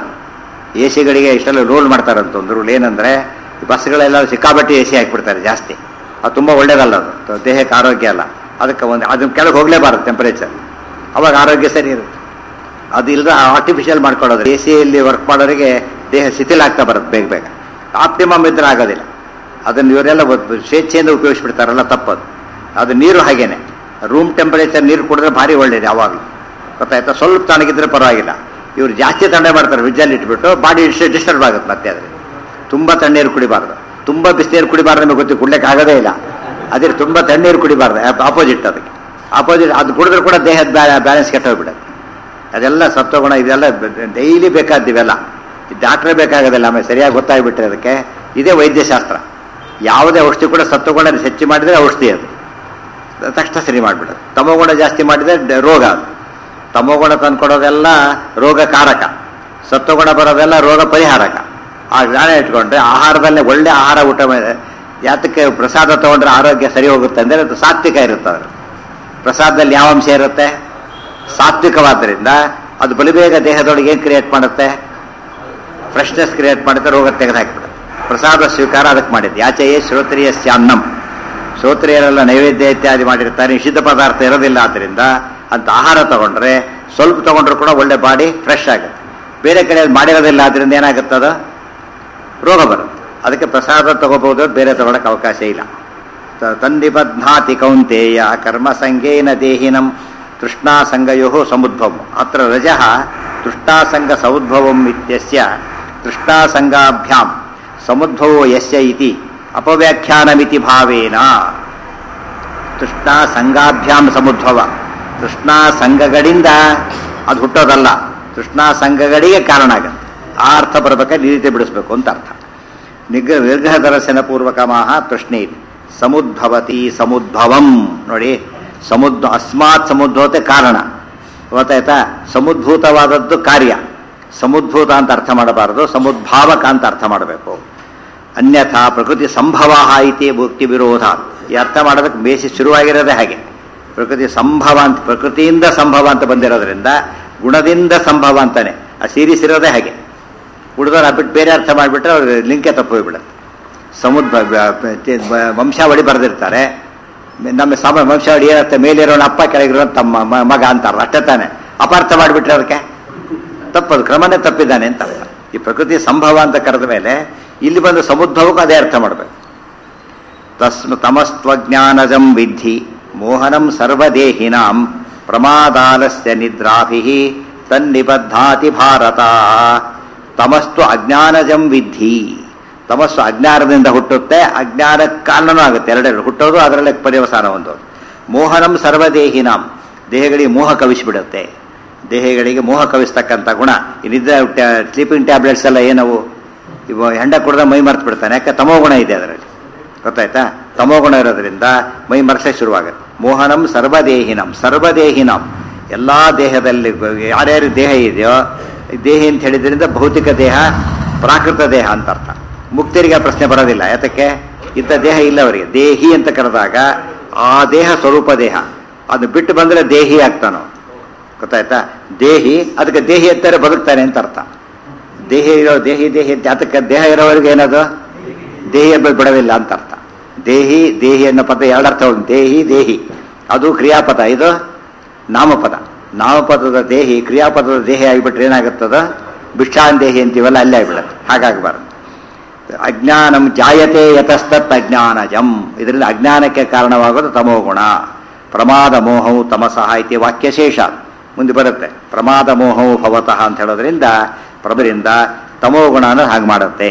Speaker 1: ಎ ಸಿಗಳಿಗೆ ಇಷ್ಟೆಲ್ಲ ರೋಲ್ ಮಾಡ್ತಾರಂತ ಒಂದು ರೂಲ್ ಏನಂದರೆ ಬಸ್ಗಳೆಲ್ಲ ಸಿಕ್ಕಾಬಟ್ಟೆ ಎ ಸಿ ಹಾಕ್ಬಿಡ್ತಾರೆ ಜಾಸ್ತಿ ಅದು ತುಂಬ ಒಳ್ಳೇದಲ್ಲ ಅದು ದೇಹಕ್ಕೆ ಆರೋಗ್ಯ ಅಲ್ಲ ಅದಕ್ಕೆ ಒಂದು ಅದನ್ನ ಕೆಳಗೆ ಹೋಗಲೇಬಾರದು ಟೆಂಪರೇಚರ್ ಅವಾಗ ಆರೋಗ್ಯ ಸರಿ ಇರುತ್ತೆ ಅದು ಇಲ್ಲದ ಆರ್ಟಿಫಿಷಿಯಲ್ ಮಾಡ್ಕೊಳ್ಳೋದು ಎ ಸಿಯಲ್ಲಿ ವರ್ಕ್ ಮಾಡೋರಿಗೆ ದೇಹ ಶಿಥಿಲ ಆಗ್ತಾ ಬರುತ್ತೆ ಬೇಗ ಬೇಗ ಆಪ್ಟಿಮಮ್ ಇದ್ರೆ ಆಗೋದಿಲ್ಲ ಅದನ್ನು ಇವರೆಲ್ಲ ಒದ್- ಸ್ವೇಚ್ಛೆಯಿಂದ ಉಪಯೋಗಿಸ್ಬಿಡ್ತಾರಲ್ಲ ತಪ್ಪದು ಅದು ನೀರು ಹಾಗೇನೆ ರೂಮ್ ಟೆಂಪರೇಚರ್ ನೀರು ಕುಡಿದ್ರೆ ಭಾರಿ ಒಳ್ಳೇದು ಯಾವಾಗಲೂ ಗೊತ್ತಾಯ್ತಾ ಸ್ವಲ್ಪ ತಣ್ಣಗಿದ್ರೆ ಪರವಾಗಿಲ್ಲ ಇವ್ರು ಜಾಸ್ತಿ ತಣ್ಣೆ ಮಾಡ್ತಾರೆ ಫ್ರಿಜ್ಜಲ್ಲಿ ಇಟ್ಬಿಟ್ಟು ಬಾಡಿ ಡಿಸ್ಟರ್ಬ್ ಆಗುತ್ತೆ ಮತ್ತೆ ಅದ್ರಲ್ಲಿ ತುಂಬ ತಣ್ಣೀರು ಕುಡಿಬಾರ್ದು ತುಂಬ ಬಿಸಿನೀರು ಕುಡಿಬಾರ್ದು ನಮಗೆ ಗೊತ್ತು ಕುಡ್ಲಿಕ್ಕೆ ಆಗೋದೇ ಇಲ್ಲ ಅದೇ ತುಂಬ ತಣ್ಣೀರು ಕುಡಿಬಾರ್ದು ಆಪೋಸಿಟ್ ಅದಕ್ಕೆ ಆಪೋಸಿಟ್ ಅದು ಕುಡಿದ್ರೆ ಕೂಡ ದೇಹದ ಬ್ಯಾಲೆನ್ಸ್ ಕೆಟ್ಟೋಗ್ಬಿಡುತ್ತೆ ಅದೆಲ್ಲ ಸತ್ವಗುಣ ಇದೆಲ್ಲ ಡೈಲಿ ಬೇಕಾದ್ದು ಇವೆಲ್ಲ ಡಾಕ್ಟ್ರೇ ಬೇಕಾಗೋದಿಲ್ಲ ಆಮೇಲೆ ಸರಿಯಾಗಿ ಗೊತ್ತಾಗ್ಬಿಟ್ರೆ ಅದಕ್ಕೆ ಇದೇ ವೈದ್ಯಶಾಸ್ತ್ರ ಯಾವುದೇ ಔಷಧಿ ಕೂಡ ಸತ್ವಗುಣ ಹೆಚ್ಚು ಮಾಡಿದರೆ ಔಷಧಿ ಅದು ತಕ್ಷಣ ಸರಿ ಮಾಡಿಬಿಡೋದು ತಮೋಗುಣ ಜಾಸ್ತಿ ಮಾಡಿದರೆ ಡ- ರೋಗ ಅದು ತಮೋಗುಣ ತಂದ್ಕೊಡೋದೆಲ್ಲ ರೋಗ ಕಾರಕ ಸತ್ವಗುಣ ಬರೋದೆಲ್ಲ ರೋಗ ಪರಿಹಾರಕ ಆ ಜ್ಞಾನ ಇಟ್ಕೊಂಡ್ರೆ ಆಹಾರದಲ್ಲೇ ಒಳ್ಳೆ ಆಹಾರ ಊಟ ಮಾಡಿ ಯಾತಕ್ಕೆ ಪ್ರಸಾದ ತಗೊಂಡ್ರೆ ಆರೋಗ್ಯ ಸರಿ ಹೋಗುತ್ತೆ ಅಂದರೆ ಅದು ಸಾತ್ವಿಕ ಇರುತ್ತೆ ಅದು ಪ್ರಸಾದದಲ್ಲಿ ಯಾವ ಅಂಶ ಇರುತ್ತೆ ಸಾತ್ವಿಕವಾದ್ದರಿಂದ ಅದು ಬಲಿಬೇಗ ದೇಹದೊಳಗೆ ಏನು ಕ್ರಿಯೇಟ್ ಮಾಡುತ್ತೆ ಫ್ರೆಶ್ನೆಸ್ ಕ್ರಿಯೇಟ್ ಮಾಡುತ್ತೆ ರೋಗ ತೆಗೆದುಹಾಕ್ಬಿಡುತ್ತೆ ಪ್ರಸಾದ ಸ್ವೀಕಾರ ಅದಕ್ಕೆ ಮಾಡಿದ್ದು ಯಾಚೆಯೇ ಶ್ರೋತ್ರಿಯ ಸ್ಯಾನ್ನಂ ಶ್ರೋತ್ರಿಯರೆಲ್ಲ ನೈವೇದ್ಯ ಇತ್ಯಾದಿ ಮಾಡಿರ್ತಾರೆ ನಿಷಿದ್ಧ ಪದಾರ್ಥ ಇರೋದಿಲ್ಲ ಆದ್ದರಿಂದ ಅಂತ ಆಹಾರ ತಗೊಂಡ್ರೆ ಸ್ವಲ್ಪ ತಗೊಂಡ್ರು ಕೂಡ ಒಳ್ಳೆ ಬಾಡಿ ಫ್ರೆಶ್ ಆಗುತ್ತೆ ಬೇರೆ ಕಡೆ ಅದು ಮಾಡಿರೋದಿಲ್ಲ ಆದ್ರಿಂದ ಏನಾಗುತ್ತೆ ಅದು ರೋಗ ಬರುತ್ತೆ ಅದಕ್ಕೆ ಪ್ರಸಾದ ತಗೋಬಹುದು ಬೇರೆ ತಗೊಳಕ್ಕೆ ಅವಕಾಶ ಇಲ್ಲ ತ- ತನ್ನಿಬಧ್ನಾತಿ ಕೌಂತೇಯ ಕರ್ಮ ಸಂಗೇನ ದೇಹಿನಂ ತೃಷ್ಣಾಸಂಗಯೋ ಸಮುದ್ಭವಂ ಅತ್ರ ರಜಃ ತೃಷ್ಣಾಸಂಗ ಸಮುದ್ಭವಂ ಇತ್ಯಸ್ಯ ತೃಷ್ಣಾಸಂಗಾಭ್ಯಾಂ ಸಮುದ್ಭವೋ ಯಸ್ಯ ಇತಿ ಅಪವ್ಯಾಖ್ಯಾನಮಿತಿ ಭಾವೇನ ತೃಷ್ಣ ಸಂಘಾಭ್ಯಾಂ ಸಮುದ್ಭವ ತೃಷ್ಣ ಸಂಘಗಳಿಂದ ಅದು ಹುಟ್ಟೋದಲ್ಲ ತೃಷ್ಣ ಸಂಘಗಳಿಗೆ ಕಾರಣ ಆಗುತ್ತೆ ಆ ಅರ್ಥ ಬರ್ಬೇಕಾದ್ರೆ ಈ ರೀತಿ ಬಿಡಿಸ್ಬೇಕು ಅಂತ ಅರ್ಥ ನಿಗ್ರ ನಿರ್ಗ್ರಹ ದರ್ಶನ ಪೂರ್ವಕ ಮಾಹ ತೃಷ್ಣೆ ಸಮುದ್ಭವತಿ ಸಮುದ್ಭವಂ ನೋಡಿ ಸಮುದ್ ಅಸ್ಮಾತ್ ಸಮುದ್ಭವತೆ ಕಾರಣ ಗೊತ್ತಾಯ್ತಾ ಸಮುದ್ಭೂತವಾದದ್ದು ಕಾರ್ಯ ಸಮುದ್ಭೂತ ಅಂತ ಅರ್ಥ ಮಾಡಬಾರದು ಸಮುದ್ಭಾವಕ ಅಂತ ಅರ್ಥ ಮಾಡಬೇಕು ಅನ್ಯಥಾ ಪ್ರಕೃತಿ ಸಂಭವ ಇತಿ ಭಕ್ತಿ ವಿರೋಧ ಈ ಅರ್ಥ ಮಾಡೋದಕ್ಕೆ ಬೇಸಿ ಶುರುವಾಗಿರೋದೇ ಹಾಗೆ ಪ್ರಕೃತಿ ಸಂಭವ ಅಂತ ಪ್ರಕೃತಿಯಿಂದ ಸಂಭವ ಅಂತ ಬಂದಿರೋದ್ರಿಂದ ಗುಣದಿಂದ ಸಂಭವ ಅಂತಾನೆ ಆ ಸೀರೀಸ್ ಇರೋದೇ ಹಾಗೆ ಉಳಿದವ್ರು ಬಿಟ್ಟು ಬೇರೆ ಅರ್ಥ ಮಾಡಿಬಿಟ್ರೆ ಅವ್ರ ಲಿಂಕೆ ತಪ್ಪು ಹೋಗ್ಬಿಡುತ್ತೆ ಸಮುದ್ರ ವಂಶಾವಳಿ ಬರೆದಿರ್ತಾರೆ ನಮ್ಮ ಸಮ ವಂಶಾವಳಿ ಏನತ್ತೆ ಮೇಲಿರೋಣ ಅಪ್ಪ ಕೆಳಗಿರೋ ತಮ್ಮ ಮ- ಮಗ ಅಂತಾರ ಅಷ್ಟೇ ತಾನೆ ಅಪಾರ್ಥ ಮಾಡಿಬಿಟ್ರೆ ಅದಕ್ಕೆ ತಪ್ಪದು ಕ್ರಮನೇ ತಪ್ಪಿದ್ದಾನೆ ಅಂತ ಅರ್ಥ ಈ ಪ್ರಕೃತಿ ಸಂಭವ ಅಂತ ಕರೆದ ಮೇಲೆ ಇಲ್ಲಿ ಬಂದು ಸಮುದ್ಭವಕ್ಕೂ ಅದೇ ಅರ್ಥ ಮಾಡಬೇಕು ತಸ್ಮ ತಮಸ್ತ್ವಜ್ಞಾನಜಂ ವಿದ್ಧಿ ಮೋಹನಂ ಸರ್ವದೇಹಿನಾಂ ಪ್ರಮಾದಾಲಸ್ಯ ನಿದ್ರಾಭಿ ತನ್ನಿಬದ್ಧಾತಿ ಭಾರತ ತಮಸ್ತು ಅಜ್ಞಾನಜಂ ವಿದ್ಧಿ ತಮಸ್ಸು ಅಜ್ಞಾನದಿಂದ ಹುಟ್ಟುತ್ತೆ ಅಜ್ಞಾನ ಕಾರಣನೂ ಆಗುತ್ತೆ ಎರಡೆರಡು ಹುಟ್ಟೋದು ಅದರಲ್ಲೇ ಪರ್ಯವಸಾನ ಹೊಂದೋದು ಮೋಹನಂ ಸರ್ವದೇಹಿನಾಂ ದೇಹಗಳಿಗೆ ಮೋಹ ಕವಿಸಿಬಿಡುತ್ತೆ ದೇಹಗಳಿಗೆ ಮೋಹ ಕವಿಸ್ತಕ್ಕಂಥ ಗುಣ ಈ ನಿದ್ರೆ ಸ್ಲೀಪಿಂಗ್ ಟ್ಯಾಬ್ಲೆಟ್ಸ್ ಎಲ್ಲ ಏನವು ಇವ ಹೆಂಡ ಕುಡ್ದ ಮೈ ಮರ್ತು ಬಿಡ್ತಾನೆ ಯಾಕೆ ತಮೋ ಗುಣ ಇದೆ ಅದರಲ್ಲಿ ಗೊತ್ತಾಯ್ತಾ ತಮೋ ಗುಣ ಇರೋದ್ರಿಂದ ಮೈ ಮರ್ಸೆ ಶುರುವಾಗುತ್ತೆ ಮೋಹನಂ ಸರ್ವದೇಹಿನಂ ಸರ್ವದೇಹಿನಂ ಎಲ್ಲ ದೇಹದಲ್ಲಿ ಯಾರ್ಯಾರು ದೇಹ ಇದೆಯೋ ಈ ದೇಹಿ ಅಂತ ಹೇಳಿದ್ರಿಂದ ಭೌತಿಕ ದೇಹ ಪ್ರಾಕೃತ ದೇಹ ಅಂತ ಅರ್ಥ ಮುಕ್ತರಿಗೆ ಆ ಪ್ರಶ್ನೆ ಬರೋದಿಲ್ಲ ಯಾತಕ್ಕೆ ಇಂಥ ದೇಹ ಇಲ್ಲ ಅವರಿಗೆ ದೇಹಿ ಅಂತ ಕರೆದಾಗ ಆ ದೇಹ ಸ್ವರೂಪ ದೇಹ ಅದು ಬಿಟ್ಟು ಬಂದರೆ ದೇಹಿ ಆಗ್ತಾನೋ ಗೊತ್ತಾಯ್ತಾ ದೇಹಿ ಅದಕ್ಕೆ ದೇಹಿ ಅಂತಾರೆ ಬದುಕ್ತಾನೆ ಅಂತ ಅರ್ಥ ದೇಹ ಇರೋ ದೇಹಿ ದೇಹಿ ಅಂತ ಅದಕ್ಕೆ ದೇಹ ಇರೋವರೆಗೆ ಏನದು ದೇಹಿ ಎಂಬುದು ಬಿಡವಿಲ್ಲ ಅಂತ ಅರ್ಥ ದೇಹಿ ದೇಹಿ ಅನ್ನೋ ಪದ ಎರಡರ್ಥ ಉಂಟು ದೇಹಿ ದೇಹಿ ಅದು ಕ್ರಿಯಾಪದ ಇದು ನಾಮಪದ ನಾಮಪದದ ದೇಹಿ ಕ್ರಿಯಾಪದದ ದೇಹಿ ಆಗಿಬಿಟ್ರೆ ಏನಾಗುತ್ತದ ಭಿಕ್ಷಾನ್ ದೇಹಿ ಅಂತೀವಲ್ಲ ಅಲ್ಲೇ ಆಗಿಬಿಡುತ್ತೆ ಹಾಗಾಗಬಾರ್ದು ಅಜ್ಞಾನಂ ಜಾಯತೆ ಯತಸ್ತತ್ ಅಜ್ಞಾನಜಂ ಇದರಿಂದ ಅಜ್ಞಾನಕ್ಕೆ ಕಾರಣವಾಗೋದು ತಮೋಗುಣ ಪ್ರಮಾದ ಮೋಹವು ತಮಸಃ ಇತಿ ವಾಕ್ಯಶೇಷ ಮುಂದೆ ಬರುತ್ತೆ ಪ್ರಮಾದ ಮೋಹವು ಭವತಃ ಅಂತ ಹೇಳೋದ್ರಿಂದ ಪ್ರಭರಿಂದ ತಮೋಗುಣ ಅನ್ನೋದು ಹಾಗೆ ಮಾಡುತ್ತೆ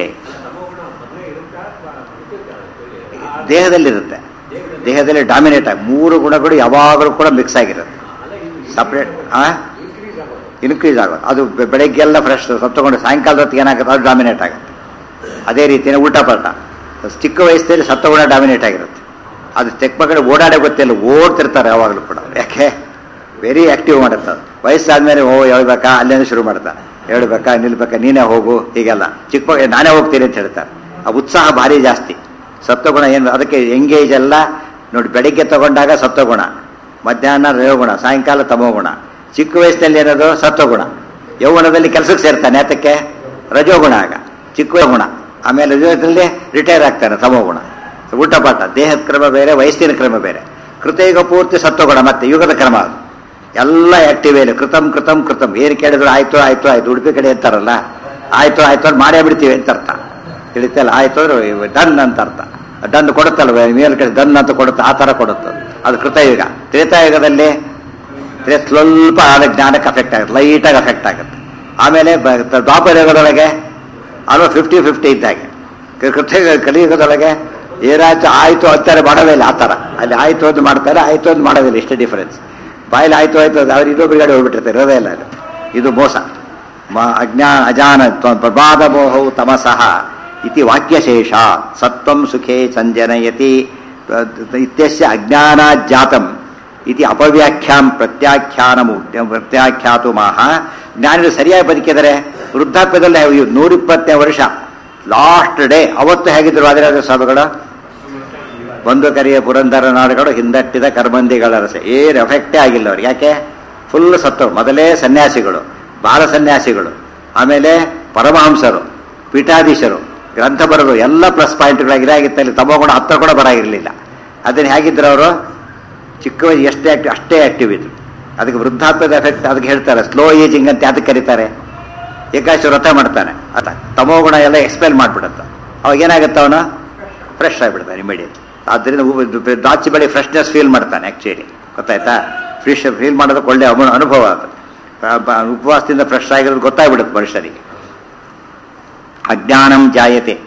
Speaker 1: ದೇಹದಲ್ಲಿರುತ್ತೆ ದೇಹದಲ್ಲಿ ಡಾಮಿನೇಟ್ ಆಗಿ ಮೂರು ಗುಣಗಳು ಯಾವಾಗಲೂ ಕೂಡ ಮಿಕ್ಸ್ ಆಗಿರುತ್ತೆ ಸಪ್ರೇಟ್ ಆ ಇನ್ಕ್ರೀಸ್ ಆಗೋದು ಅದು ಬೆ- ಬೆಳಗ್ಗೆಲ್ಲ ಫ್ರೆಶ್ ಸತ್ತುಕೊಂಡು ಸಾಯಂಕಾಲದ ಹೊತ್ತಿಗೆ ಏನಾಗುತ್ತೆ ಅದು ಡಾಮಿನೇಟ್ ಆಗುತ್ತೆ ಅದೇ ರೀತಿಯೇ ಉಲ್ಟಾ ಪಲ್ಟ ಚಿಕ್ಕ ವಯಸ್ಸಲ್ಲಿ ಸತ್ತಗುಣ ಡಾಮಿನೇಟ್ ಆಗಿರುತ್ತೆ ಅದು ಚಿಕ್ಕ ಮಕ್ಕಳು ಓಡಾಡೇ ಗೊತ್ತಿಲ್ಲ ಓಡ್ತಿರ್ತಾರೆ ಯಾವಾಗಲೂ ಕೂಡ ಯಾಕೆ ವೆರಿ ಆಕ್ಟಿವ್ ಮಾಡುತ್ತೆ ಅದು ವಯಸ್ಸಾದ್ಮೇಲೆ ಓ ಹೇಳ್ಬೇಕಾ ಅಲ್ಲೇನೆ ಶುರು ಮಾಡ್ತಾರೆ ಹೇಳ್ಬೇಕಾ ನಿಲ್ಬೇಕಾ ನೀನೇ ಹೋಗು ಹೀಗೆಲ್ಲ ಚಿಕ್ಕ ಮಕ್ಕಳು ನಾನೇ ಹೋಗ್ತೀನಿ ಅಂತ ಹೇಳ್ತಾರೆ ಆ ಉತ್ಸಾಹ ಭಾರಿ ಜಾಸ್ತಿ ಸತ್ವಗುಣ ಏನು ಅದಕ್ಕೆ ಎಂಗೇಜ್ ಎಲ್ಲ ನೋಡಿ ಬೆಳಿಗ್ಗೆ ತಗೊಂಡಾಗ ಸತ್ವಗುಣ ಮಧ್ಯಾಹ್ನ ರಯೋಗುಣ ಸಾಯಂಕಾಲ ತಮೋಗುಣ ಚಿಕ್ಕ ವಯಸ್ಸಿನಲ್ಲಿ ಏನದು ಸತ್ವಗುಣ ಯೌವನದಲ್ಲಿ ಕೆಲಸಕ್ಕೆ ಸೇರ್ತಾನೆ ಯಾತಕ್ಕೆ ರಜೋಗುಣ ಆಗ ಚಿಕ್ಕ ಗುಣ ಆಮೇಲೆ ರಜೋದಲ್ಲಿ ರಿಟೈರ್ ಆಗ್ತಾನೆ ತಮೋಗುಣ ಊಟಪಾಠ ದೇಹದ ಕ್ರಮ ಬೇರೆ ವಯಸ್ಸಿನ ಕ್ರಮ ಬೇರೆ ಕೃತಯುಗ ಪೂರ್ತಿ ಸತ್ವಗುಣ ಮತ್ತೆ ಯುಗದ ಕ್ರಮ ಅದು ಎಲ್ಲ ಆಕ್ಟಿವ್ ಏನು ಕೃತಂ ಕೃತಂ ಕೃತಂ ಏನು ಕೇಳಿದ್ರು ಆಯ್ತು ಆಯ್ತು ಆಯ್ತು ಉಡುಪಿ ಕಡೆ ಅಂತಾರಲ್ಲ ಆಯ್ತು ಆಯ್ತು ಅಂತ ಮಾಡೇ ಬಿಡ್ತೀವಿ ಅಂತ ಅರ್ಥ ತಿಳಿತಲ್ಲ ಆಯ್ತು ಅಂದ್ರೆ ಡನ್ ಅಂತ ಅರ್ಥ ಡನ್ ಕೊಡುತ್ತಲ್ವ ಮೇಲ್ ಕಡೆ ಡನ್ ಅಂತ ಕೊಡುತ್ತೆ ಆ ಥರ ಕೊಡುತ್ತೆ ಅದು ಕೃತಯುಗ ತ್ರೇತಾಯುಗದಲ್ಲಿ ತ್ರೆ- ಸ್ವಲ್ಪ ಆದ ಜ್ಞಾನಕ್ಕೆ ಅಫೆಕ್ಟ್ ಆಗುತ್ತೆ ಲೈಟಾಗಿ ಅಫೆಕ್ಟ್ ಆಗುತ್ತೆ ಆಮೇಲೆ ಬ- ತ- ದ್ವಾಪರ ಯುಗದೊಳಗೆ ಅಲ್ವಾ ಫಿಫ್ಟಿ ಫಿಫ್ಟಿ ಇದ್ದಾಗೆ ಕ- ಕೃತಯುಗ ಕಲಿಯುಗದೊಳಗೆ ಏನಾಯ್ತು ಆಯ್ತು ಅಂತಾರೆ ಮಾಡೋದೇ ಇಲ್ಲ ಆ ಥರ ಅಲ್ಲಿ ಆಯ್ತು ಅಂತ ಮಾಡ್ತಾರೆ ಆಯ್ತು ಅಂತ ಮಾಡೋದಿಲ್ಲ ಇಷ್ಟೇ ಡಿಫರೆನ್ಸ್ ಬಾಯಲ್ಲಿ ಆಯ್ತು ಆಯ್ತು ಅಂತ ಅವ್ರು ಇನ್ನೊಬ್ರು ಗಾಡಿ ಹೋಗ್ಬಿಟ್ಟಿರ್ತಾರೆ ಇರೋದೇ ಇಲ್ಲ ಅಲ್ಲಿ ಇದು ಮೋಸ ಮ ಅಜ್ಞಾ ಅಜಾನ ತ್ವ- ಪ್ರಮಾದ ಮೋಹವು ತಮಸಃ ಇತಿ ವಾಕ್ಯಶೇಷ ಸತ್ವಂ ಸುಖೇ ಸಂಜನಯತಿ ತ- ಇತ್ಯಸ್ಯ ಅಜ್ಞಾನಾಜ್ಜಾತಂ ಇತಿ ಅಪವ್ಯಾಖ್ಯಾಂ ಪ್ರತ್ಯಾಖ್ಯಾನಮು ಪ್ರತ್ಯಾಖ್ಯಾತು ಮಾಹ ಜ್ಞಾನಿಗಳು ಸರಿಯಾಗಿ ಬದುಕಿದರೆ ವೃದ್ಧಾಪ್ಯದಲ್ಲಿ ನೂರಿಪ್ಪತ್ತನೇ ವರ್ಷ ಲಾಸ್ಟ್ ಡೇ ಅವತ್ತು ಹೇಗಿದ್ರು ವಾದಿರಾಜ ಸ್ವಾಮಿಗಳು ಬಂದು ಕರಿಯ ಪುರಂದರ ನಾಡುಗಳು ಹಿಂದಟ್ಟಿದ ಕರ್ಮಂದಿಗಳ ರಸ ಏನು ಎಫೆಕ್ಟೇ ಆಗಿಲ್ಲ ಅವ್ರಿಗೆ ಯಾಕೆ ಫುಲ್ ಸತ್ತು ಮೊದಲೇ ಸನ್ಯಾಸಿಗಳು ಬಾಲ ಸನ್ಯಾಸಿಗಳು ಆಮೇಲೆ ಪರಮಹಂಸರು ಪೀಠಾಧೀಶರು ಗ್ರಂಥ ಬರೋದು ಎಲ್ಲ ಪ್ಲಸ್ ಪಾಯಿಂಟ್ಗಳಾಗಿದೆ ಆಗಿತ್ತು ಅಲ್ಲಿ ತಮ್ಮ ಕೂಡ ಹತ್ತ ಕೂಡ ಬರಾಗಿರಲಿಲ್ಲ ಅದನ್ನು ಹೇಗಿದ್ರು ಅವರು ಚಿಕ್ಕ ವಯಸ್ಸು ಎಷ್ಟೇ ಆಕ್ಟಿವ್ ಅಷ್ಟೇ ಆಕ್ಟಿವ್ ಇದ್ರು ಅದಕ್ಕೆ ವೃದ್ಧಾಪ್ಯದ ಎಫೆಕ್ಟ್ ಅದಕ್ಕೆ ಹೇಳ್ತಾರೆ ಸ್ಲೋ ಏಜಿಂಗ್ ಅಂತ ಅದಕ್ಕೆ ಕರೀತಾರೆ ಏಕಾಶಿ ವ್ರತ ಮಾಡ್ತಾನೆ ಅದ ತಮೋಗುಣ ಎಲ್ಲ ಎಕ್ಸ್ಪೆಲ್ ಮಾಡಿಬಿಡುತ್ತೆ ಅವಾಗ ಏನಾಗುತ್ತೆ ಅವನು ಫ್ರೆಶ್ ಆಗಿಬಿಡ್ತಾನೆ ಇಮಿಡಿಯೇಟ್ ಆದ್ದರಿಂದ ಉ- ದ್ರಾಕ್ಷಿ ಬೆಳೆ ಫ್ರೆಶ್ನೆಸ್ ಫೀಲ್ ಮಾಡ್ತಾನೆ ಆ್ಯಕ್ಚುಲಿ ಗೊತ್ತಾಯ್ತಾ ಫ್ರೆಶ್ ಫೀಲ್ ಮಾಡೋದಕ್ಕೆ ಒಳ್ಳೆ ಅನು- ಅನುಭವ ಅದು ಬ- ಬ- ಉಪವಾಸದಿಂದ ಫ್ರೆಶ್ ಆಗಿರೋದು ಗೊತ್ತಾಗ್ಬಿಡುತ್ತೆ ಮನುಷ್ಯರಿಗೆ ಅಜ್ಞಾನಂ ಜಾಯತೆ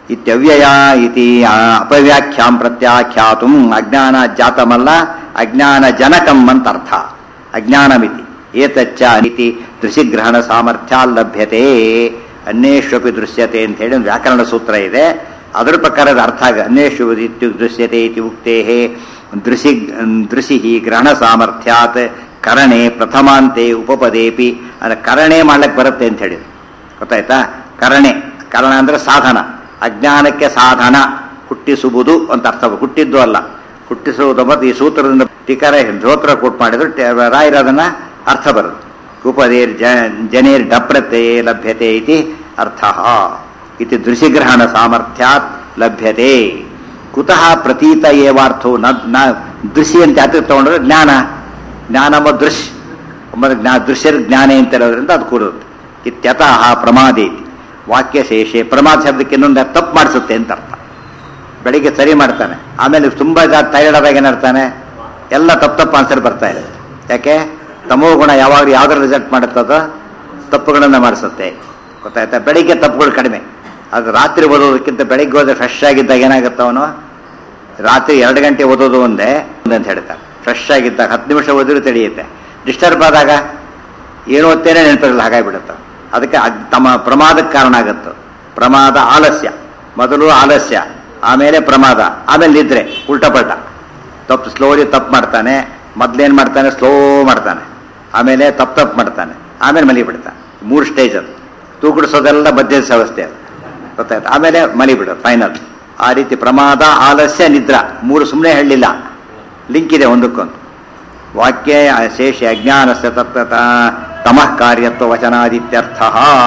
Speaker 1: ಇತ್ಯವ್ಯಯ ಇತಿ ಆ, ಅಪವ್ಯಾಖ್ಯಾಂ ಪ್ರತ್ಯಾಖ್ಯಾತು ಅಜ್ಞಾನ ಜಾತಮಲ್ಲ ಅಜ್ಞಾನ ಜನಕಂ ಅಂತ ಅರ್ಥ ಅಜ್ಞಾನಮಿತಿ ಏತಚ್ಚ ಅನಿತಿ ದೃಶಿಗ್ರಹಣ ಸಾಮರ್ಥ್ಯ ಲಭ್ಯತೆ ಅನ್ಯೇಷ್ವಪಿ ದೃಶ್ಯತೆ ಅಂತ ಹೇಳಿ ಒಂದು ವ್ಯಾಕರಣ ಸೂತ್ರ ಇದೆ ಅದರ ಪ್ರಕಾರ ಅದು ಅರ್ಥ ಆಗ ಅನ್ಯೇಷು ಇತ್ಯು ದೃಶ್ಯತೆ ಇತಿ ಉಕ್ತೇ ದೃಶಿ ದೃಶಿ ಗ್ರಹಣ ಸಾಮರ್ಥ್ಯಾತ್ ಕರಣೆ ಪ್ರಥಮಾಂತೆ ಉಪಪದೇಪಿ ಅಂದ್ರೆ ಕರಣೆ ಮಾಡ್ಲಿಕ್ಕೆ ಬರುತ್ತೆ ಅಂತ ಹೇಳಿದ್ರು ಗೊತ್ತಾಯ್ತಾ ಕರಣೆ ಕರಣ ಅಂದ್ರೆ ಸಾಧನ ಅಜ್ಞಾನಕ್ಕೆ ಸಾಧನ ಹುಟ್ಟಿಸುವುದು ಅಂತ ಅರ್ಥ ಹುಟ್ಟಿದ್ದು ಅಲ್ಲ ಹುಟ್ಟಿಸುವುದು ಮತ್ತು ಈ ಸೂತ್ರದಿಂದ ಟೀಕಾರ ಧೋತ್ರ ಕೊಟ್ಟು ಮಾಡಿದ್ರು ಟ- ರಾಯರು ಅದನ್ನ ಅರ್ಥ ಬರುತ್ತೆ ಉಪದೇರ್ ಜ ಜನೇರ್ ಡಪ್ರತೆ ಲಭ್ಯತೆ ಇತಿ ಅರ್ಥ ಇತಿ ದೃಶಿಗ್ರಹಣ ಸಾಮರ್ಥ್ಯಾತ್ ಲಭ್ಯತೆ ಕುತಃ ಪ್ರತೀತ ಏವಾರ್ಥೋ ನ ನ ದೃಶಿ ಅಂತ ಯಾತಕ್ಕೆ ತಗೊಂಡ್ರೆ ಜ್ಞಾನ ಜ್ಞಾನ ಎಂಬ ದೃಶ್ ಎಂಬುದು ಜ್ಞಾ ದೃಶ್ಯರ್ ಜ್ಞಾನೇ ಅಂತ ಇರೋದ್ರಿಂದ ಅದು ಕೂಡುತ್ತೆ ಇತ್ಯತಃ ಪ್ರಮಾದೇತಿ ವಾಕ್ಯ ಶೇಷೆ ಪ್ರಮಾದ ಶಬ್ದಕ್ಕೆ ಇನ್ನೊಂದು ತಪ್ಪು ಮಾಡಿಸುತ್ತೆ ಅಂತ ಅರ್ಥ ಬೆಳಿಗ್ಗೆ ಸರಿ ಮಾಡ್ತಾನೆ ಆಮೇಲೆ ತುಂಬ ಟೈರ್ಡ್ ಆದಾಗ ಏನಾಡ್ತಾನೆ ಎಲ್ಲ ತಪ್ಪು ತಪ್ಪು ಆನ್ಸರ್ ಬರ್ತಾ ಇದೆ ಯಾಕೆ ತಮೋ ಗುಣ ಯಾವಾಗ ಯಾವ್ದ್ರ ರಿಸಲ್ಟ್ ಮಾಡುತ್ತದೋ ತಪ್ಪುಗಳನ್ನ ಮಾಡಿಸುತ್ತೆ ಗೊತ್ತಾಯ್ತಾ ಬೆಳಿಗ್ಗೆ ತಪ್ಪುಗಳು ಕಡಿಮೆ ಅದು ರಾತ್ರಿ ಓದೋದಕ್ಕಿಂತ ಬೆಳಿಗ್ಗೆ ಹೋದ್ರೆ ಫ್ರೆಶ್ ಆಗಿದ್ದಾಗ ಏನಾಗುತ್ತೆ ಅವನು ರಾತ್ರಿ ಎರಡು ಗಂಟೆ ಓದೋದು ಒಂದೇ ಒಂದೇ ಅಂತ ಹೇಳ್ತಾರೆ ಫ್ರೆಶ್ ಆಗಿದ್ದಾಗ ಹತ್ತು ನಿಮಿಷ ಓದಿದ್ರು ತಿಳಿಯುತ್ತೆ ಡಿಸ್ಟರ್ಬ್ ಆದಾಗ ಏನು ಓದ್ತೇನೆ ನೆನಪಿರಲ್ಲ ಹಾಗಾಗಿಬಿಡುತ್ತೆ ಅದಕ್ಕೆ ಅದ್ ತಮ್ಮ ಪ್ರಮಾದಕ್ಕೆ ಕಾರಣ ಆಗುತ್ತೆ ಪ್ರಮಾದ ಆಲಸ್ಯ ಮೊದಲು ಆಲಸ್ಯ ಆಮೇಲೆ ಪ್ರಮಾದ ಆಮೇಲೆ ನಿದ್ರೆ ಉಲ್ಟಪಲ್ಟ ತಪ್ಪು ಸ್ಲೋಲಿ ತಪ್ಪು ಮಾಡ್ತಾನೆ ಮೊದ್ಲೇನು ಮಾಡ್ತಾನೆ ಸ್ಲೋ ಮಾಡ್ತಾನೆ ಆಮೇಲೆ ತಪ್ಪು ತಪ್ಪು ಮಾಡ್ತಾನೆ ಆಮೇಲೆ ಮಲಿ ಬಿಡ್ತಾನೆ ಮೂರು ಸ್ಟೇಜ್ ಅದು ತೂಗುಡಿಸೋದೆಲ್ಲ ಮಧ್ಯ ವ್ಯವಸ್ಥೆ ಅದು ಗೊತ್ತಾಯ್ತು ಆಮೇಲೆ ಮಲಿ ಬಿಡೋದು ಫೈನಲ್ ಆ ರೀತಿ ಪ್ರಮಾದ ಆಲಸ್ಯ ನಿದ್ರಾ ಮೂರು ಸುಮ್ಮನೆ ಹೇಳಲಿಲ್ಲ ಲಿಂಕ್ ಇದೆ ಒಂದಕ್ಕೊಂದು ವಾಕ್ಯ ಶೇಷ ಅಜ್ಞಾನಸ್ಯ ತತ್ವತ ತಮಃ ಕಾರ್ಯತ್ವ ವಚನಾದಿತ್ಯರ್ಥ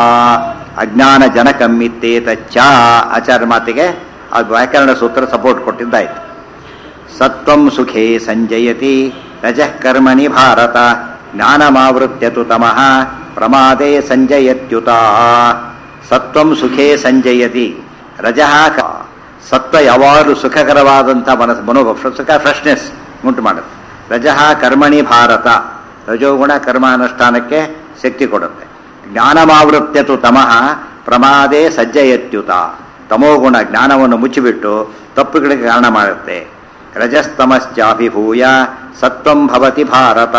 Speaker 1: ಅಜ್ಞಾನ ಜನಕಮ್ಮಿತ್ತೇತಚ್ಚ ಆಚಾರ್ಯ ಮಾತಿಗೆ ಆ ವ್ಯಾಕರಣ ಸೂತ್ರ ಸಪೋರ್ಟ್ ಕೊಟ್ಟಿದ್ದಾಯ್ತು ಸತ್ವಂ ಸುಖೇ ಸಂಜಯತಿ ರಜಃ ಕರ್ಮಣಿ ಭಾರತ ಜ್ಞಾನಮಾವೃತ್ಯತು ತಮಃ ಪ್ರಮಾದೇ ಸಂಜಯತ್ಯುತ ಸತ್ವಂ ಸುಖೇ ಸಂಜಯತಿ ರಜಃ ಕ- ಸತ್ವ ಯಾವಾಗಲೂ ಸುಖಕರವಾದಂಥ ಮನಸ್ಸು ಮನೋಭ ಸುಖ ಫ್ರೆಶ್ನೆಸ್ ಉಂಟು ಮಾಡುತ್ತೆ ರಜಃ ಕರ್ಮಣಿ ಭಾರತ ರಜೋಗುಣ ಕರ್ಮಾನುಷ್ಠಾನಕ್ಕೆ ಶಕ್ತಿ ಕೊಡುತ್ತೆ ಜ್ಞಾನಮಾವೃತ್ಯತು ತಮಃ ಪ್ರಮಾದೇ ಸಜ್ಜಯತ್ಯುತ ತಮೋಗುಣ ಜ್ಞಾನವನ್ನು ಮುಚ್ಚಿಬಿಟ್ಟು ತಪ್ಪುಗಳಿಗೆ ಕಾರಣ ಮಾಡುತ್ತೆ ರಜಸ್ತಮಶ್ಚಾಭಿಭೂಯ ಸತ್ವಂ ಭವತಿ ಭಾರತ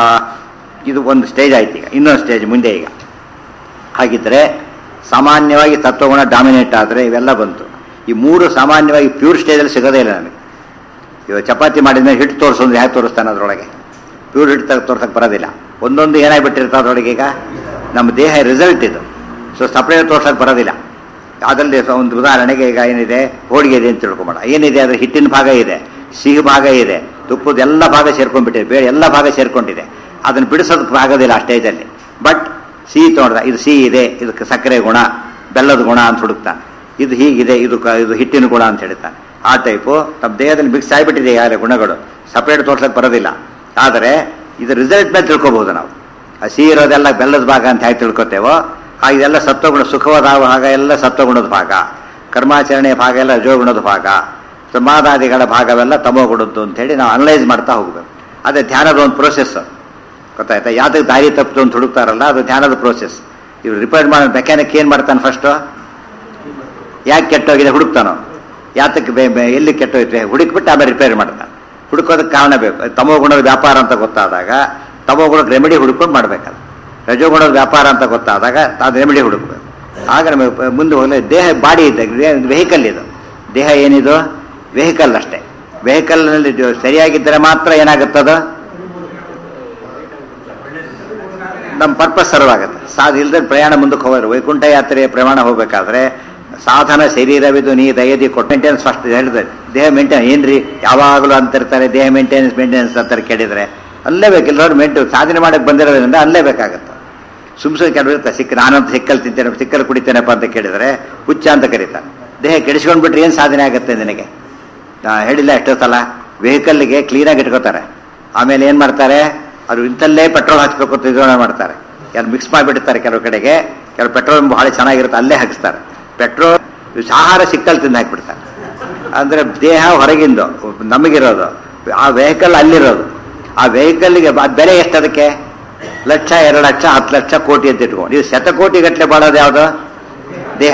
Speaker 1: ಇದು ಒಂದು ಸ್ಟೇಜ್ ಆಯ್ತು ಈಗ ಇನ್ನೊಂದು ಸ್ಟೇಜ್ ಮುಂದೆ ಈಗ ಹಾಗಿದ್ರೆ ಸಾಮಾನ್ಯವಾಗಿ ತತ್ವಗುಣ ಡಾಮಿನೇಟ್ ಆದರೆ ಇವೆಲ್ಲ ಬಂತು ಈ ಮೂರು ಸಾಮಾನ್ಯವಾಗಿ ಪ್ಯೂರ್ ಸ್ಟೇಜಲ್ಲಿ ಸಿಗೋದೇ ಇಲ್ಲ ನಮಗೆ ಇವಾಗ ಚಪಾತಿ ಮಾಡಿದ್ಮೇಲೆ ಹಿಟ್ಟು ತೋರಿಸೋದು ಹೇಗೆ ತೋರಿಸ್ತಾನೆ ಅದರೊಳಗೆ ಪ್ಯೂರ್ ಹಿಟ್ಟು ತೆಗ್ದು ತೋರ್ಸಕ್ಕೆ ಬರೋದಿಲ್ಲ ಒಂದೊಂದು ಏನಾಗ್ಬಿಟ್ಟಿರ್ತದೆ ಅದರೊಳಗೆ ಈಗ ನಮ್ಮ ದೇಹ ರಿಸಲ್ಟ್ ಇದು ಸೊ ಸಪ್ರೇಟ್ ತೋರ್ಸಕ್ಕೆ ಬರೋದಿಲ್ಲ ಅದರಲ್ಲಿ ಸ- ಒಂದು ಉದಾಹರಣೆಗೆ ಈಗ ಏನಿದೆ ಹೋಳಿಗೆ ಇದೆ ಅಂತ ತಿಳ್ಕೊಂಬೇಡ ಏನಿದೆ ಅದ್ರ ಹಿಟ್ಟಿನ ಭಾಗ ಇದೆ ಸಿಹಿ ಭಾಗ ಇದೆ ತುಪ್ಪದ ಎಲ್ಲ ಭಾಗ ಸೇರ್ಕೊಂಡ್ಬಿಟ್ಟಿದೆ ಬೇರೆ ಎಲ್ಲ ಭಾಗ ಸೇರ್ಕೊಂಡಿದೆ ಅದನ್ನು ಬಿಡಿಸೋದಕ್ಕೆ ಆಗೋದಿಲ್ಲ ಆ ಸ್ಟೇಜಲ್ಲಿ ಬಟ್ ಸಿಹಿ ತೊಗೊಂಡ್ದ ಇದು ಸಿಹಿ ಇದೆ ಇದಕ್ಕೆ ಸಕ್ಕರೆ ಗುಣ ಬೆಲ್ಲದ ಗುಣ ಅಂತ ಹುಡುಕ್ತಾನೆ ಇದು ಹೀಗಿದೆ ಇದು ಕ- ಇದು ಹಿಟ್ಟಿನ ಗುಣ ಅಂತ ಹೇಳ್ತಾನೆ ಆ ಟೈಪು ನಮ್ಮ ದೇಹದಲ್ಲಿ ಮಿಕ್ಸ್ ಆಗಿಬಿಟ್ಟಿದೆ ಯಾರ ಗುಣಗಳು ಸಪ್ರೇಟ್ ತೋರ್ಸಕ್ಕೆ ಬರೋದಿಲ್ಲ ಆದರೆ ಇದು ರಿಸಲ್ಟ್ ಮೇಲೆ ತಿಳ್ಕೊಬಹುದು ನಾವು ಆ ಸಿಹಿ ಇರೋದೆಲ್ಲ ಬೆಲ್ಲದ ಭಾಗ ಅಂತ ಹೇಗೆ ತಿಳ್ಕೊತೇವೋ ಆ ಇದೆಲ್ಲ ಸತ್ವಗುಣ ಸುಖವಾದ ಭಾಗ ಎಲ್ಲ ಸತ್ವಗುಣದ ಭಾಗ ಕರ್ಮಾಚರಣೆಯ ಭಾಗ ಎಲ್ಲ ರಜೋಗುಣದ ಭಾಗ ಸಮಾಧಾದಿಗಳ ಭಾಗವೆಲ್ಲ ತಮೋಗುಣದ್ದು ಅಂತೇಳಿ ನಾವು ಅನಲೈಸ್ ಮಾಡ್ತಾ ಹೋಗ್ಬೇಕು ಅದೇ ಧ್ಯಾನದ ಒಂದು ಪ್ರೋಸೆಸ್ ಗೊತ್ತಾಯ್ತಾ ಯಾವ್ದಕ್ಕೆ ದಾರಿ ತಪ್ಪಿತು ಅಂತ ಹುಡುಕ್ತಾರಲ್ಲ ಅದು ಧ್ಯಾನದ ಪ್ರೋಸೆಸ್ ಇವ್ರು ರಿಪೇರ್ ಮಾಡೋ ಮೆಕ್ಯಾನಿಕ್ ಏನು ಮಾಡ್ತಾನೆ ಫಸ್ಟು ಯಾಕೆ ಕೆಟ್ಟೋಗಿದೆ ಹುಡುಕ್ತಾನೋ ಯಾತಕ್ಕೆ ಬೇ ಬೇ- ಎಲ್ಲಿ ಕೆಟ್ಟೋಯ್ತು ಹುಡುಕ್ಬಿಟ್ಟು ಆಮೇಲೆ ರಿಪೇರ್ ಮಾಡ್ತಾನೆ ಹುಡುಕೋದಕ್ಕೆ ಕಾರಣ ಬೇಕು ತಮೋಗುಣದ ವ್ಯಾಪಾರ ಅಂತ ಗೊತ್ತಾದಾಗ ತಮೋಗುಣದ ರೆಮಿಡಿ ಹುಡ್ಕೊಂಡು ಮಾಡ್ಬೇಕಲ್ಲ ರಜೋಗುಣದ ವ್ಯಾಪಾರ ಅಂತ ಗೊತ್ತಾದಾಗ ಅದು ರೆಮಿಡಿ ಹುಡುಕ್ಬೇಕು ಆಗ ನಮಗೆ ಪ- ಮುಂದೆ ಹೋಗಲಿ ದೇಹ ಬಾಡಿ ಇದೆ ವೆಹಿಕಲ್ ಇದು ದೇಹ ಏನಿದು ವೆಹಿಕಲ್ ಅಷ್ಟೇ ವೆಹಿಕಲ್ನಲ್ಲಿ ಸರಿಯಾಗಿದ್ದರೆ ಮಾತ್ರ ಏನಾಗುತ್ತದು ನಮ್ಮ ಪರ್ಪಸ್ ಸರ್ವ್ ಆಗುತ್ತೆ ಸಾಧ ಇಲ್ಲದೆ ಪ್ರಯಾಣ ಮುಂದಕ್ಕೆ ಹೋಗೋದು ವೈಕುಂಠ ಯಾತ್ರೆಯ ಪ್ರಯಾಣ ಹೋಗಬೇಕಾದ್ರೆ ಸಾಧನ ಶರೀರವಿದು ನೀ ದಯದಿ ಕೊಟ್ಟು ಮೇಂಟೆನೆನ್ಸ್ ಫಸ್ಟ್ ಹೇಳಿದ್ರೆ ದೇಹ ಮೇಂಟೈನ್ ಏನ್ರಿ ಯಾವಾಗಲೂ ಅಂತಿರ್ತಾರೆ ದೇಹ ಮೇಂಟೆನೆನ್ಸ್ ಮೇಂಟೆನೆನ್ಸ್ ಅಂತಾರೆ ಕೇಳಿದ್ರೆ ಅಲ್ಲೇ ಬೇಕು ಎಲ್ಲರೂ ಮೇಂಟೈನ್ ಸಾಧನೆ ಮಾಡಕ್ಕೆ ಬಂದಿರೋದ್ರಿಂದ ಅಲ್ಲೇ ಬೇಕಾಗುತ್ತೆ ಸುಮ್ ಸುಮ್ಮನೆ ಕೆಲವು ಇರ್ತಾರೆ ಸಿಕ್ಕ ನಾನಂತ ಸಿಕ್ಕಲ್ ತಿಂತೇನೆ ಸಿಕ್ಕಲ್ ಕುಡಿತೇನಪ್ಪ ಅಂತ ಕೇಳಿದ್ರೆ ಹುಚ್ಚ ಅಂತ ಕರೀತಾರೆ ದೇಹ ಕೆಡಿಸ್ಕೊಂಡ್ಬಿಟ್ರೆ ಏನು ಸಾಧನೆ ಆಗುತ್ತೆ ನಿನಗೆ ನಾ ಹೇಳಿಲ್ಲ ಎಷ್ಟೋ ಸಲ ವೆಹಿಕಲ್ಗೆ ಕ್ಲೀನಾಗಿ ಇಟ್ಕೋತಾರೆ ಆಮೇಲೆ ಏನು ಮಾಡ್ತಾರೆ ಅದು ಇಂಥಲ್ಲೇ ಪೆಟ್ರೋಲ್ ಹಾಕ್ಸ್ಬೇಕು ಅಂತ ಇದನ್ನ ಮಾಡ್ತಾರೆ ಕೆಲವು ಮಿಕ್ಸ್ ಮಾಡಿಬಿಡ್ತಾರೆ ಕೆಲವು ಕಡೆಗೆ ಕೆಲವು ಪೆಟ್ರೋಲ್ ಭಾಳ ಚೆನ್ನಾಗಿರುತ್ತೆ ಅಲ್ಲೇ ಹಾಕಿಸ್ತಾರೆ ಪೆಟ್ರೋಲ್ ಆಹಾರ ಸಿಕ್ಕಲ್ಲಿ ತಿಂದು ಹಾಕ್ಬಿಡ್ತಾರೆ ಅಂದರೆ ದೇಹ ಹೊರಗಿಂದು ನಮಗಿರೋದು ಆ ವೆಹಿಕಲ್ ಅಲ್ಲಿರೋದು ಆ ವೆಹಿಕಲ್ಗೆ ಬೆಲೆ ಎಷ್ಟು ಅದಕ್ಕೆ ಲಕ್ಷ ಎರಡು ಲಕ್ಷ ಹತ್ತು ಲಕ್ಷ ಕೋಟಿ ಅಂತ ಇಟ್ಕೊಂಡು ಇದು ಶತಕೋಟಿ ಗಟ್ಟಲೆ ಬಾಳೋದು ಯಾವುದು ದೇಹ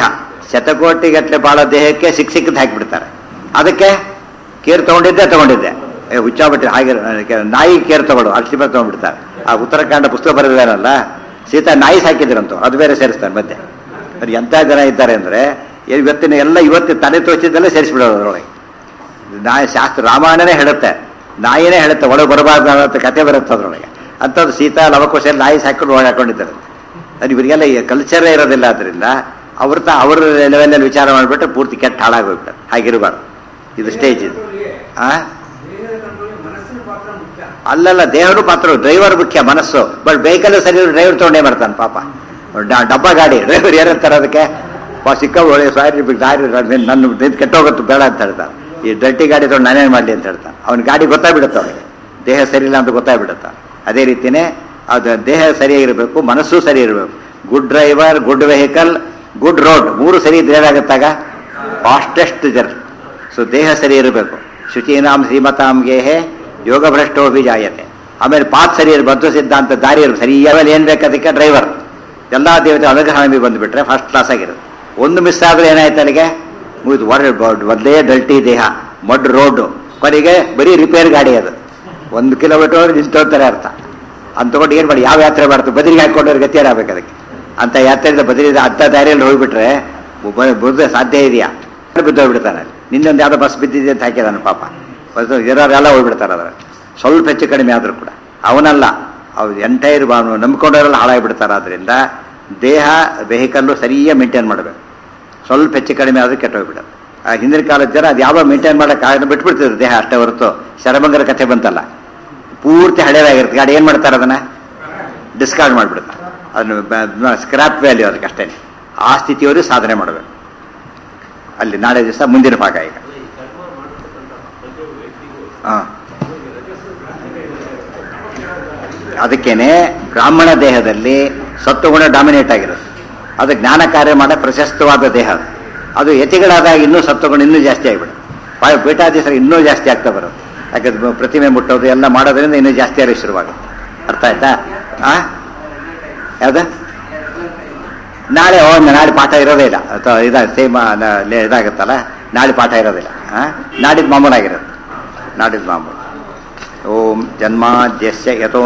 Speaker 1: ಶತಕೋಟಿಗಟ್ಟಲೆ ಬಾಳೋ ದೇಹಕ್ಕೆ ಸಿಕ್ ಸಿಕ್ಕದ್ ಹಾಕಿಬಿಡ್ತಾರೆ ಅದಕ್ಕೆ ಕೇರ್ ತಗೊಂಡಿದ್ದೆ ತಗೊಂಡಿದ್ದೆ ಏ ಹುಚ್ಚಾಬಿಟ್ಟು ಹಾಗೆ ನನಗೆ ನಾಯಿ ಕೇರ್ ತಗೊಳ್ಳೋ ಅಷ್ಟು ಮೇಲೆ ತಗೊಂಡ್ಬಿಡ್ತಾರೆ ಆ ಉತ್ತರಾಖಂಡ ಪುಸ್ತಕ ಬರೆದಿದ್ದಾರಲ್ಲ ಸೀತಾ ನಾಯಿ ಸಾಕಿದ್ರಂತ ಅದು ಬೇರೆ ಸೇರಿಸ್ತಾರೆ ಮತ್ತೆ ಅದು ಎಂಥ ಜನ ಇದ್ದಾರೆ ಅಂದರೆ ಇವತ್ತಿನ ಎಲ್ಲ ಇವತ್ತಿನ ತಲೆ ತೋಚಿದ್ದೆಲ್ಲ ಸೇರಿಸ್ಬಿಡೋದು ಅದರೊಳಗೆ ನಾಯಿ ಶಾಸ್ತ್ರ ರಾಮಾಯಣನೇ ಹೇಳುತ್ತೆ ನಾಯಿನೇ ಹೇಳುತ್ತೆ ಒಳಗೆ ಬರಬಾರ್ದು ಅನ್ನೋ ಕತೆ ಬರುತ್ತೆ ಅದರೊಳಗೆ ಅಂಥದ್ದು ಸೀತಾ ಲವಕೋಶ ನಾಯಿ ಸಾಕೊಂಡು ಒಳಗೆ ಹಾಕೊಂಡಿದ್ದಾರೆ ಅದು ಇವರಿಗೆಲ್ಲ ಈ ಕಲ್ಚರೇ ಇರೋದಿಲ್ಲ ಅದರಿಂದ ಅವ್ರ ತ ಅವ್ರ ಲೆವೆಲಲ್ಲಿ ವಿಚಾರ ಮಾಡಿಬಿಟ್ರೆ ಪೂರ್ತಿ ಕೆಟ್ಟ ಹಾಳಾಗೋಗ್ಬಿಟ್ಟು ಹಾಗಿರಬಾರ್ದು ಇದು ಸ್ಟೇಜ್ ಇದು ಆ
Speaker 2: ದೇಹದ ಕಂಟ್ರೋಲ್ ಮನಸ್ಸಿನ ಪಾತ್ರ ಮುಖ್ಯ
Speaker 1: ಅಲ್ಲಲ್ಲ ದೇವರು ಮಾತ್ರ ಡ್ರೈವರ್ ಮುಖ್ಯ ಮನಸ್ಸು ಬಟ್ ವೆಹಿಕಲ್ ಸರಿ ಡ್ರೈವರ್ ತಗೊಂಡೇ ಬರ್ತಾನೆ ಪಾಪ ಡ- ಡಬ್ಬ ಗಾಡಿ ಡ್ರೈವರ್ ಏನಂತಾರೆ ಅದಕ್ಕೆ ಪಾ ಸಿಕ್ಕ ಒಳ್ಳೆ ಸಾರಿ ದಾರಿ ನನ್ನ ನಿಂತು ಕೆಟ್ಟೋಗುತ್ತೆ ಬೇಡ ಅಂತ ಹೇಳ್ತಾನೆ ಈ ಡರ್ಟಿ ಗಾಡಿ ತಗೊಂಡು ನಾನೇನು ಮಾಡಲಿ ಅಂತ ಹೇಳ್ತಾನೆ ಅವ್ನ ಗಾಡಿ ಗೊತ್ತಾಗ್ಬಿಡುತ್ತೆ ಅವನಿಗೆ ದೇಹ ಸರಿ ಇಲ್ಲ ಅಂತ ಗೊತ್ತಾಗ್ಬಿಡುತ್ತೆ ಅದೇ ರೀತಿಯೇ ಅದು ದೇಹ ಸರಿಯಾಗಿರಬೇಕು ಮನಸ್ಸು ಸರಿ ಇರಬೇಕು good driver good vehicle good road ಮೂರು ಸರಿ ಇದ್ರೆ ಏನಾಗುತ್ತಾಗ ಫಾಸ್ಟೆಸ್ಟ್ ಜರ್ನಿ ಸೊ ದೇಹ ಸರಿ ಇರಬೇಕು ಶುಚೀನಾಂ ಶ್ರೀಮತಾಂ ಗೇಹೆ ಯೋಗ ಭ್ರಷ್ಟೋಭಿಜಾಯತೆ ಆಮೇಲೆ ಪಾತ್ ಸರಿ ಇರ ಬದ್ಧ ಸಿದ್ಧಾಂತ ದಾರಿ ಇರು ಸರಿ ಆಮೇಲೆ ಏನು ಬೇಕು ಅದಕ್ಕೆ ಡ್ರೈವರ್ ಎಲ್ಲ ದೇವತೆ ಅನುಗ್ರಹ ನಮಗೆ ಬಂದುಬಿಟ್ರೆ ಫಸ್ಟ್ ಕ್ಲಾಸ್ ಆಗಿರುತ್ತೆ ಒಂದು ಮಿಸ್ ಆದ್ರೆ ಏನಾಯ್ತು ಅಲ್ಲಿಗೆ ಮುಗಿದು ಮೊದಲೇ ಡಲ್ಟಿ ದೇಹ ಮಡ್ ರೋಡು ಕೊನೆಗೆ ಬರೀ ರಿಪೇರ್ ಗಾಡಿ ಅದು ಒಂದು ಕಿಲೋಮೀಟರ್ ನಿಂತೋಗ್ತಾರೆ ಅರ್ಥ ಅಂತ ತಗೊಂಡು ಏನು ಮಾಡಿ ಯಾವ ಯಾತ್ರೆ ಮಾಡ್ತು ಬದಲಿಗೆ ಹಾಕೊಂಡ್ರೆ ಗತಿ ಏನಾಗಬೇಕು ಅದಕ್ಕೆ ಅಂತ ಯಾತ್ರೆಯಿಂದ ಬದಲಿದ ಅಂಥ ದಾರಿಯಲ್ಲಿ ಹೋಗ್ಬಿಟ್ರೆ ಬ- ಬುದ್ಧ ಸಾಧ್ಯ ಇದೆಯಾ ಬಿದ್ದೋಗ್ಬಿಡ್ತಾನೆ ನಿನ್ನೊಂದು ಯಾವುದೋ ಬಸ್ ಬಿದ್ದಿದೆ ಅಂತ ಹಾಕಿದಾನೆ ಪಾಪ ಬಸ್ ಇರೋರೆಲ್ಲ ಹೋಗ್ಬಿಡ್ತಾರೆ ಅದರ ಸ್ವಲ್ಪ ಹೆಚ್ಚು ಕಡಿಮೆ ಆದರೂ ಕೂಡ ಅವನಲ್ಲ ಅವ್ರು ಎಂಟೈರ್ ನಂಬ್ಕೊಂಡವರೆಲ್ಲ ಹಾಳಾಗಿಬಿಡ್ತಾರೆ ಆದ್ದರಿಂದ ದೇಹ ವೆಹಿಕಲ್ಲು ಸರಿಯಾಗಿ ಮೇಂಟೈನ್ ಮಾಡಬೇಕು ಸ್ವಲ್ಪ ಹೆಚ್ಚು ಕಡಿಮೆ ಆದರೂ ಕೆಟ್ಟೋಗ್ಬಿಡೋದು ಆ ಹಿಂದಿನ ಕಾಲದ ಜನ ಅದು ಯಾವ ಮೇಂಟೈನ್ ಮಾಡೋಕೆ ಆಗದೆ ಬಿಟ್ಬಿಡ್ತಿದ್ರು ದೇಹ ಅಷ್ಟೇ ಹೊರತು ಶರಭಂಗರ ಕಥೆ ಬಂತಲ್ಲ ಪೂರ್ತಿ ಹಳೇದಾಗಿರುತ್ತೆ ಗಾಡಿ ಏನು ಮಾಡ್ತಾರೆ ಅದನ್ನು ಡಿಸ್ಕಾರ್ಡ್ ಮಾಡಿಬಿಡ್ತಾರೆ ಅದನ್ನು ಸ್ಕ್ರಾಪ್ ವ್ಯಾಲ್ಯೂ ಅದಕ್ಕೆ ಅಷ್ಟೇ ಆ ಸ್ಥಿತಿಯವರು ಸಾಧನೆ ಮಾಡಬೇಕು ಅಲ್ಲಿ ನಾಳೆ ದಿವಸ ಮುಂದಿನ ಭಾಗ ಈಗ ಹಾಂ ಅದಕ್ಕೇನೆ ಬ್ರಾಹ್ಮಣ ದೇಹದಲ್ಲಿ ಸತ್ವಗುಣ ಡಾಮಿನೇಟ್ ಆಗಿರುತ್ತೆ ಅದು ಜ್ಞಾನ ಕಾರ್ಯ ಮಾಡೋ ಪ್ರಶಸ್ತವಾದ ದೇಹ ಅದು. ಅದು ಯತಿಗಳಾದಾಗ ಇನ್ನೂ ಸತ್ವಗುಣ ಇನ್ನೂ ಜಾಸ್ತಿ ಆಗಿಬಿಡುತ್ತೆ ಪಾಯ ಪೀಠಾಧೀಶರು ಇನ್ನೂ ಜಾಸ್ತಿ ಆಗ್ತಾ ಬರುತ್ತೆ ಯಾಕಂದ್ರೆ ಪ್ರತಿಮೆ ಮುಟ್ಟೋದು ಎಲ್ಲ ಮಾಡೋದ್ರಿಂದ ಇನ್ನೂ ಜಾಸ್ತಿ ಆಗಲಿ ಶುರುವಾಗುತ್ತೆ ಅರ್ಥ ಆಯ್ತಾ ಆ ಯಾವ್ದು ನಾಳೆ ಓ ನಾಳೆ ಪಾಠ ಇರೋದೇ ಇಲ್ಲ ಅಥವಾ ಇದ ಸೇಮ್ ಇದಾಗುತ್ತಲ್ಲ ನಾಳೆ ಪಾಠ ಇರೋದಿಲ್ಲ ಆ? ನಾಡಿದ್ದು ಮಾಮೂಲಾಗಿರುತ್ತೆ ನಾಡಿದ್ದು ಮಾಮೂಲು ಓಂ ಜನ್ಮಾದ್ಯಸ್ಯ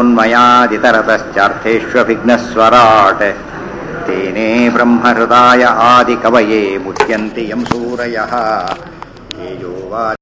Speaker 1: ಯತೋನ್ಮಯಾದಿತರತಶ್ಚಾರ್ಥೇಷ್ವಭಿಘ್ನಸ್ವರಾಟ್ ತೇನೇ ಬ್ರಹ್ಮಹೃದಾಯ ಆದಿಕವಯೇ ಮುಚ್ಯಂತಿ ಯಂ ಸೂರಯಃ ತೇಜೋ ವಾ